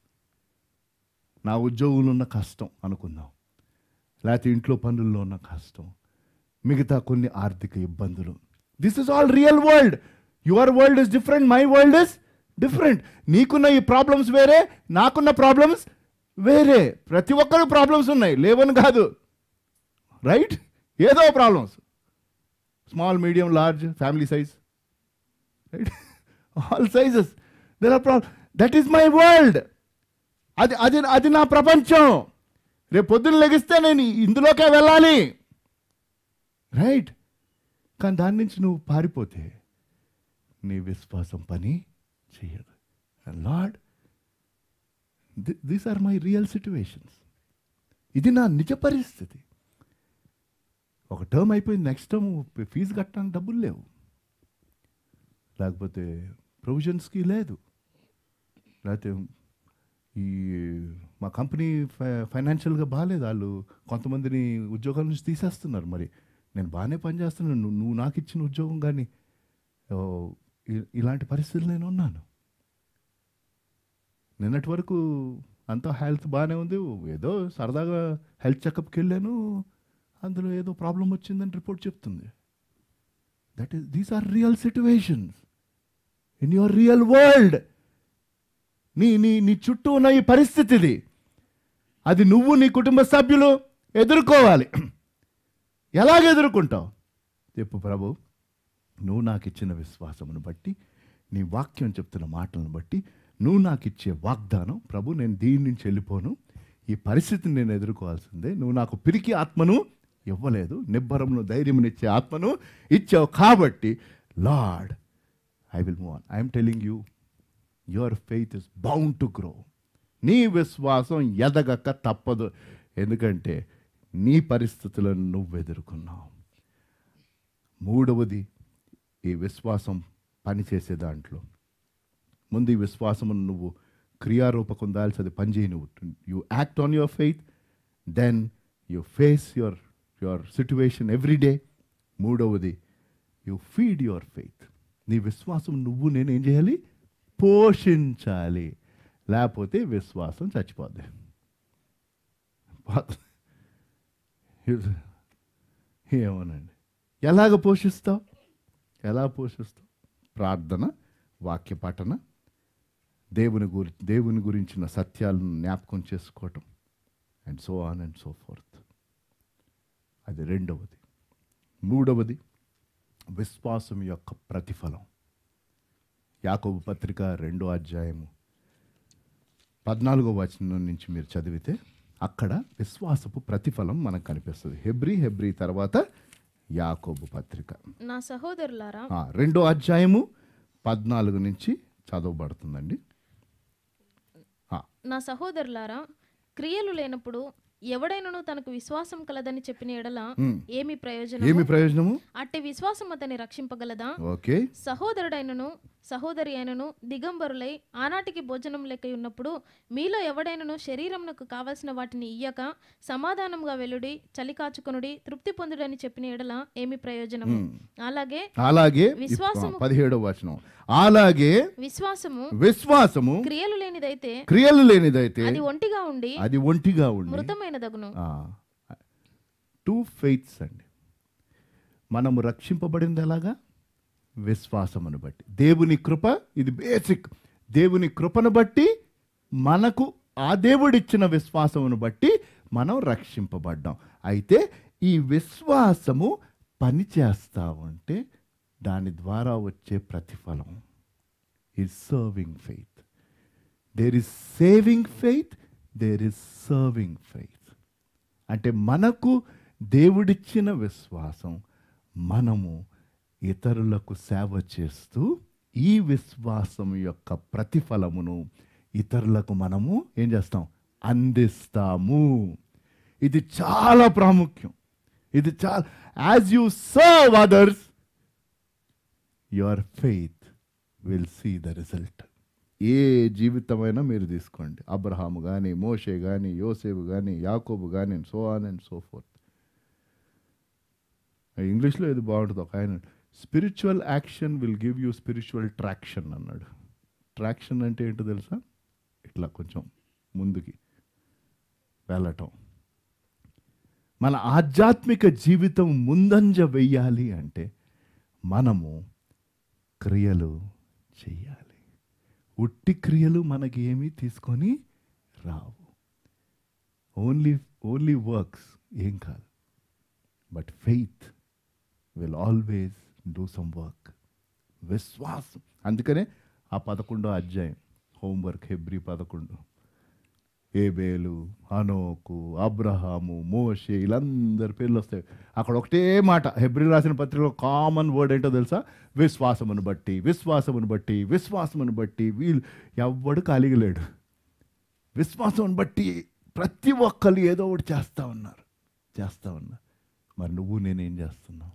నా ఉద్యోగంలో ఉన్న కష్టం అనుకుందాం లేకపోతే ఇంట్లో పనుల్లో ఉన్న కష్టం మిగతా కొన్ని ఆర్థిక ఇబ్బందులు this is all real world your world is different my world is different నీకున్న ఈ ప్రాబ్లమ్స్ వేరే నాకున్న ప్రాబ్లమ్స్ వేరే ప్రతి ఒక్కరు ప్రాబ్లమ్స్ ఉన్నాయి లేవని కాదు రైట్ ఏదో problems small medium large family size right all sizes there are problem that is my world అది అది అది నా ప్రపంచం రేపు పొద్దున్న లెగిస్తే నేను ఇందులోకే వెళ్ళాలి రైట్ కానీ దాని నుంచి నువ్వు పారిపోతే నీ విశ్వాసం పని చేయదు Lord these are my real situations ఇది నా నిజ పరిస్థితి ఒక టర్మ్ అయిపోయింది నెక్స్ట్ టర్మ్ ఫీజు కట్టడానికి డబ్బులు లేవు లేకపోతే ప్రొవిజన్స్కి లేదు లేకపోతే ఈ మా కంపెనీ ఫై ఫైనాన్షియల్గా బాగాలేదు వాళ్ళు కొంతమందిని ఉద్యోగాల నుంచి తీసేస్తున్నారు మరి నేను బాగానే పనిచేస్తున్నాను నువ్వు నువ్వు నాకు ఇచ్చిన ఉద్యోగం కానీ ఓ, ఇ- ఇలాంటి పరిస్థితులు నేను ఉన్నాను నిన్నటి వరకు అంతా హెల్త్ బాగానే ఉంది ఏదో సరదాగా హెల్త్ చెకప్కి వెళ్ళాను అందులో ఏదో ప్రాబ్లం వచ్చిందని రిపోర్ట్ చెప్తుంది that is these are real situations in your real world నీ నీ నీ చుట్టూ ఉన్న ఈ పరిస్థితి ఇది అది నువ్వు నీ కుటుంబ సభ్యులు ఎదుర్కోవాలి ఎలాగ ఎదుర్కొంటావు చెప్పు ప్రభు నువ్వు నాకు ఇచ్చిన విశ్వాసమును బట్టి నీ వాక్యం చెప్తున్న మాటలను బట్టి నువ్వు నాకు ఇచ్చే వాగ్దానం ప్రభు నేను దీని నుంచి వెళ్ళిపోను ఈ పరిస్థితిని నేను ఎదుర్కోవాల్సిందే నువ్వు నాకు పిరికి ఆత్మను ఇవ్వలేదు నిబ్బరమును ధైర్యమునిచ్చే ఆత్మను ఇచ్చావు కాబట్టి Lord I will move on I'm telling you your faith is bound to grow నీ విశ్వాసం ఎదగక తప్పదు ఎందుకంటే నీ పరిస్థితులను నువ్వు ఎదుర్కొన్నావు మూడవది ఈ విశ్వాసం పనిచేసే దాంట్లో ముందు ఈ విశ్వాసమును నువ్వు క్రియారూపకం దాల్సి అది పనిచేయి నువ్వు you act on your faith then you face your your situation every day మూడవది యు ఫీడ్ యువర్ ఫెయిత్ నీ విశ్వాసం నువ్వు నేను ఏం చేయాలి పోషించాలి లేకపోతే విశ్వాసం చచ్చిపోద్ది పోతుంది. ఏమోనండి ఎలాగ పోషిస్తావు ఎలా పోషిస్తావు ప్రార్థన వాక్య పఠన దేవుని గురి దేవుని గురించిన సత్యాలను జ్ఞాపకం చేసుకోవటం and so on and so forth అది రెండవది మూడవది విశ్వాసం యొక్క ప్రతిఫలం యాకోబు పత్రిక రెండో అధ్యాయము పద్నాలుగో వచనం నుంచి మీరు చదివితే అక్కడ విశ్వాసపు ప్రతిఫలం మనకు కనిపిస్తుంది హెబ్రి హెబ్రి తర్వాత యాకోబు పత్రిక నా సహోదరులారా ఆ, రెండో అధ్యాయము పద్నాలుగు నుంచి చదవబడుతుందండి ఆ, నా సహోదరులారా క్రియలు లేనప్పుడు ఎవడైనను తనకు విశ్వాసం కలదని చెప్పిన ఎడల మ్. ఏమి ప్రయోజనం ఏమి ప్రయోజనము అట్టి విశ్వాసం అతని రక్షింపగలదా ఓకే సహోదరుడైనను సహోదరి అయినను దిగంబరులై ఆనాటికి భోజనం లెక్క ఉన్నప్పుడు మీలో ఎవడైనను శరీరమునకు కావలసిన వాటిని ఇయ్యక సమాధానంగా వెలుడి చలి కాచుకొనుడి తృప్తి పొందుడని చెప్పిన ఎడల ఏమి ప్రయోజనము అలాగే అలాగే విశ్వాసము- పదిహేడవ వచనం అలాగే విశ్వాసము విశ్వాసము క్రియలు లేనిదైతే క్రియలు లేనిదైతే అది ఒంటిగా ఉండి అది ఒంటిగా ఉండి మృతమైనదగును టూ ఫెయిత్స్ అండి మనము రక్షింపబడింది ఎలాగా విశ్వాసమును బట్టి దేవుని కృప ఇది బేసిక్ దేవుని కృపను బట్టి మనకు ఆ దేవుడిచ్చిన విశ్వాసమును బట్టి మనం రక్షింపబడ్డాం అయితే ఈ విశ్వాసము పని చేస్తా ఉంటే దాని ద్వారా వచ్చే ప్రతిఫలం ఈ serving faith there is saving faith there is serving faith అంటే మనకు దేవుడిచ్చిన విశ్వాసం మనము ఇతరులకు సేవ చేస్తూ ఈ విశ్వాసం యొక్క ప్రతిఫలమును ఇతరులకు మనము ఏం చేస్తాం అందిస్తాము ఇది చాలా ప్రాముఖ్యం ఇది చాలా as you serve others your faith will see the result ఏ జీవితమైనా మీరు తీసుకోండి అబ్రహాము కానీ మోషే కానీ యోసేపు కానీ యాకోబు కానీ so on and so forth ఇంగ్లీష్లో ఇది బాగుంటుంది ఒక ఆయన spiritual action will give you spiritual traction అన్నాడు ట్రాక్షన్ అంటే ఏంటో తెలుసా ఇట్లా కొంచెం ముందుకి వెళ్ళటం మన ఆధ్యాత్మిక జీవితం ముందంజ వెయ్యాలి అంటే మనము క్రియలు చెయ్యాలి ఉట్టి క్రియలు మనకి ఏమీ తీసుకొని రావు ఓన్లీ ఓన్లీ వర్క్స్ ఏం కాదు but faith will always do some work విశ్వాసం అందుకనే ఆ పదకొండో అధ్యాయం హోంవర్క్ హెబ్రి పదకొండు ఏబేలు హనోకు అబ్రహాము మోషే వీళ్ళందరి పేర్లు వస్తాయి అక్కడ ఒకటే మాట హెబ్రి రాసిన పత్రికలో కామన్ వర్డ్ ఏంటో తెలుసా విశ్వాసమును బట్టి విశ్వాసమును బట్టి విశ్వాసమును బట్టి వీళ్ళు ఎవ్వడు ఖాళీగా లేడు విశ్వాసమును బట్టి ప్రతి ఒక్కరు ఏదో ఒకటి చేస్తూ ఉన్నారు చేస్తూ ఉన్నారు మరి నువ్వు నేనేం చేస్తున్నావు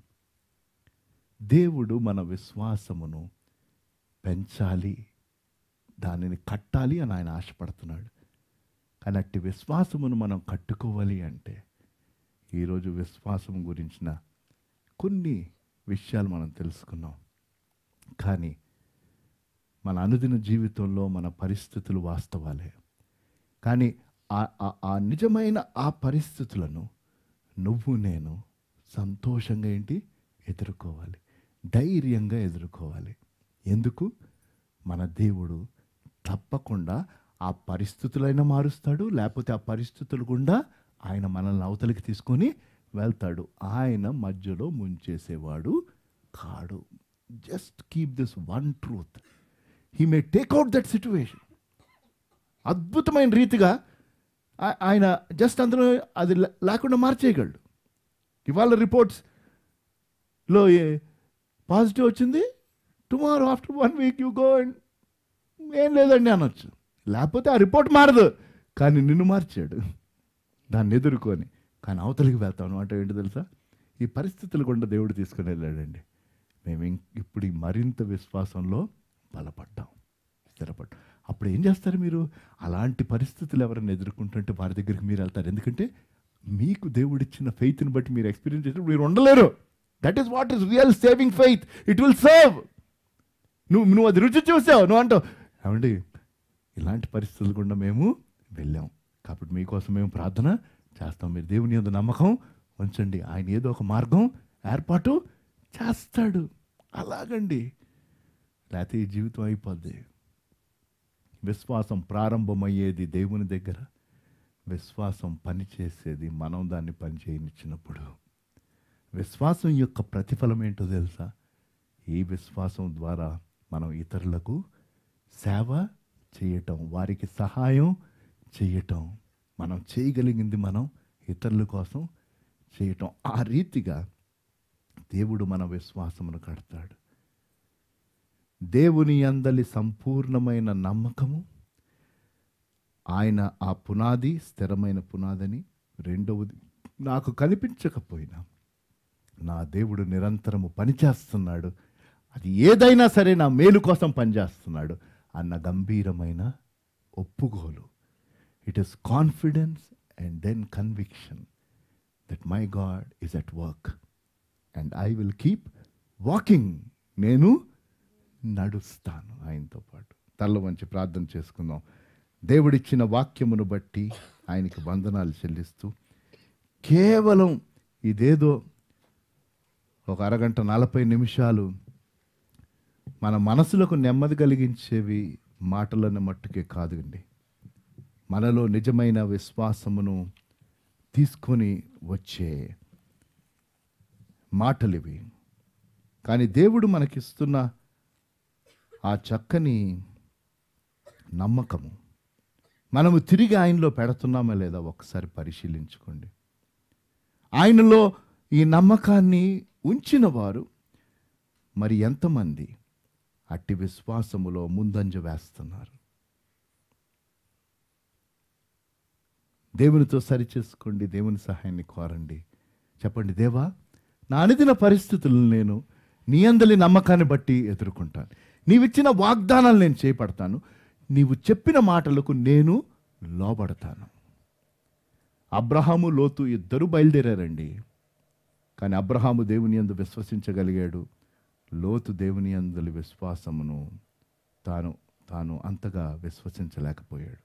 దేవుడు మన విశ్వాసమును పెంచాలి దానిని కట్టాలి అని ఆయన ఆశపడుతున్నాడు కానీ అట్టి విశ్వాసమును మనం కట్టుకోవాలి అంటే ఈరోజు విశ్వాసం గురించిన కొన్ని విషయాలు మనం తెలుసుకున్నాం కానీ మన అనుదిన జీవితంలో మన పరిస్థితులు వాస్తవాలే కానీ ఆ- ఆ- ఆ నిజమైన ఆ పరిస్థితులను నువ్వు నేను సంతోషంగా ఏంటి ఎదుర్కోవాలి ధైర్యంగా ఎదుర్కోవాలి ఎందుకు మన దేవుడు తప్పకుండా ఆ పరిస్థితులైనా మారుస్తాడు లేకపోతే ఆ పరిస్థితులు గుండా ఆయన మనల్ని అవతలికి తీసుకొని వెళ్తాడు ఆయన మధ్యలో ముంచేసేవాడు కాడు just keep this one truth he may take out that situation అద్భుతమైన రీతిగా ఆ- ఆయన జస్ట్ అందులో అది లే- లేకుండా మార్చేయగలడు ఇవాళ రిపోర్ట్స్లో ఏ పాజిటివ్ వచ్చింది tomorrow after one week you go and ఏం లేదండి అనొచ్చు లేకపోతే ఆ రిపోర్ట్ మారదు కానీ నిన్ను మార్చాడు దాన్ని ఎదుర్కొని కానీ అవతలికి వెళ్తాను అంటే ఏంటి తెలుసా ఈ పరిస్థితులు కూడా దేవుడు తీసుకుని వెళ్ళాడండి మేము ఇం- ఇప్పుడు ఈ మరింత విశ్వాసంలో బలపడ్డాం స్థిరపడ్డాం అప్పుడు ఏం చేస్తారు మీరు అలాంటి పరిస్థితులు ఎవరైనా ఎదుర్కొంటుంటే వారి దగ్గరికి మీరు వెళ్తారు ఎందుకంటే మీకు దేవుడిచ్చిన ఫెయిత్ని బట్టి మీరు ఎక్స్పీరియన్స్ చేసినప్పుడు మీరు ఉండలేరు that is what is real saving faith it will serve నువ్వు నువ్వు అది రుచి చూసావు నువ్వు అంటావు ఏమండి ఇలాంటి పరిస్థితులు గుండా మేము వెళ్ళాం కాబట్టి మీకోసం మేము ప్రార్థన చేస్తాం మీరు దేవుని యొక్క నమ్మకం ఉంచండి ఆయన ఏదో ఒక మార్గం ఏర్పాటు చేస్తాడు అలాగండి లేకపోతే ఈ జీవితం అయిపోద్ది విశ్వాసం ప్రారంభమయ్యేది దేవుని దగ్గర విశ్వాసం పనిచేసేది మనం దాన్ని పని చేయనిచ్చినప్పుడు విశ్వాసం యొక్క ప్రతిఫలం ఏంటో తెలుసా ఈ విశ్వాసం ద్వారా మనం ఇతరులకు సేవ చేయటం వారికి సహాయం చేయటం మనం చేయగలిగింది మనం ఇతరుల కోసం చేయటం ఆ రీతిగా దేవుడు మన విశ్వాసమును కడతాడు దేవుని అందలి సంపూర్ణమైన నమ్మకము ఆయన ఆ పునాది స్థిరమైన పునాదని రెండవది నాకు కనిపించకపోయినా నా దేవుడు నిరంతరము పనిచేస్తున్నాడు అది ఏదైనా సరే నా మేలు కోసం పనిచేస్తున్నాడు అన్న గంభీరమైన ఒప్పుకోలు it is confidence and then conviction that my God is at work and I will keep walking నేను నడుస్తాను ఆయనతో పాటు తల్ల వంచి ప్రార్థన చేసుకుందాం దేవుడిచ్చిన వాక్యమును బట్టి ఆయనకి వందనాలు చెల్లిస్తూ కేవలం ఇదేదో ఒక అరగంట నలభై నిమిషాలు మన మనసులకు నెమ్మది కలిగించేవి మాటలను మట్టుకే కాదండి మనలో నిజమైన విశ్వాసమును తీసుకొని వచ్చే మాటలివి కానీ దేవుడు మనకిస్తున్న ఆ చక్కని నమ్మకము మనము తిరిగి ఆయనలో పెడుతున్నామా లేదా ఒకసారి పరిశీలించుకోండి ఆయనలో ఈ నమ్మకాన్ని ఉంచిన వారు మరి ఎంతమంది అట్టి విశ్వాసములో ముందంజ వేస్తున్నారు దేవునితో సరిచేసుకోండి దేవుని సహాయాన్ని కోరండి చెప్పండి దేవా నా అనుదిన పరిస్థితులను నేను నీ అందలి నమ్మకాన్ని బట్టి ఎదుర్కొంటాను నీవిచ్చిన వాగ్దానాలు నేను చేపడతాను నీవు చెప్పిన మాటలకు నేను లోబడతాను అబ్రహాము లోతు ఇద్దరు బయలుదేరారండి కానీ అబ్రహాము దేవుని యందు విశ్వసించగలిగాడు లోతు దేవుని అందలి విశ్వాసమును తాను తాను అంతగా విశ్వసించలేకపోయాడు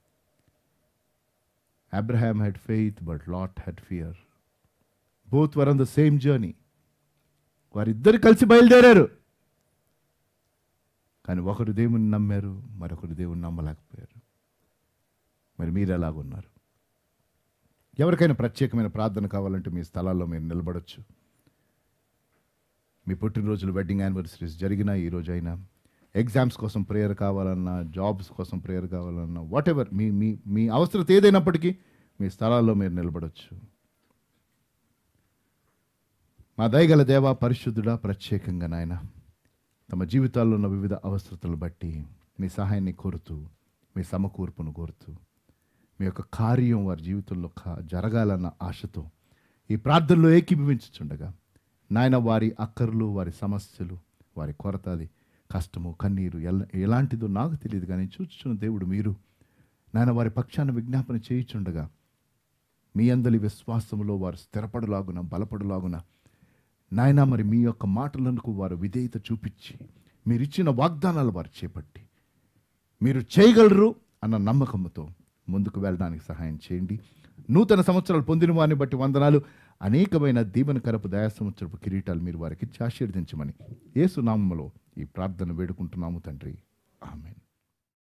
Abraham had faith but Lot had fear both were on the same journey వారిద్దరు కలిసి బయలుదేరారు కానీ ఒకరు దేవుని నమ్మారు మరొకరు దేవుని నమ్మలేకపోయారు మరి మీరు ఎలాగున్నారు ఎవరికైనా ప్రత్యేకమైన ప్రార్థన కావాలంటే మీ స్థలాల్లో మీరు నిలబడొచ్చు మీ పుట్టినరోజులు వెడ్డింగ్ యానివర్సరీస్ జరిగిన ఈ రోజైనా ఎగ్జామ్స్ కోసం ప్రేయర్ కావాలన్నా జాబ్స్ కోసం ప్రేయర్ కావాలన్నా వాట్ ఎవర్ మీ మీ మీ అవసరత ఏదైనప్పటికీ మీ స్థలాల్లో మీరు నిలబడొచ్చు మా దయగల దేవ పరిశుద్ధుడా ప్రత్యేకంగా నాయన తమ జీవితాల్లో ఉన్న వివిధ అవసరతలు బట్టి మీ సహాయాన్ని కోరుతూ మీ సమకూర్పును కోరుతూ మీ యొక్క కార్యం వారి జీవితంలో కా- జరగాలన్న ఆశతో ఈ ప్రార్థనలో ఏకీభవించుచుండగా నాయన వారి అక్కర్లు వారి సమస్యలు వారి కొరత అది కష్టము కన్నీరు ఎల ఎలాంటిదో నాకు తెలియదు కానీ చూచుచున్న దేవుడు మీరు నాయన వారి పక్షాన విజ్ఞాపన చేయుచుండగా మీ అందలి విశ్వాసములో వారు స్థిరపడులాగున బలపడులాగున నాయన మరి మీ యొక్క మాటలకు వారు విధేయత చూపించి మీరిచ్చిన వాగ్దానాలు వారు చేపట్టి మీరు చేయగలరు అన్న నమ్మకంతో ముందుకు వెళ్ళడానికి సహాయం చేయండి నూతన సంవత్సరాలు పొందిన వారిని బట్టి వందనాలు అనేకమైన దీవెనకరపు దయా సంవత్సరపు కిరీటాలు మీరు వారికి ఇచ్చి ఆశీర్వదించమని యేసు నామములో ఈ ప్రార్థన వేడుకుంటున్నాము తండ్రి ఆమెన్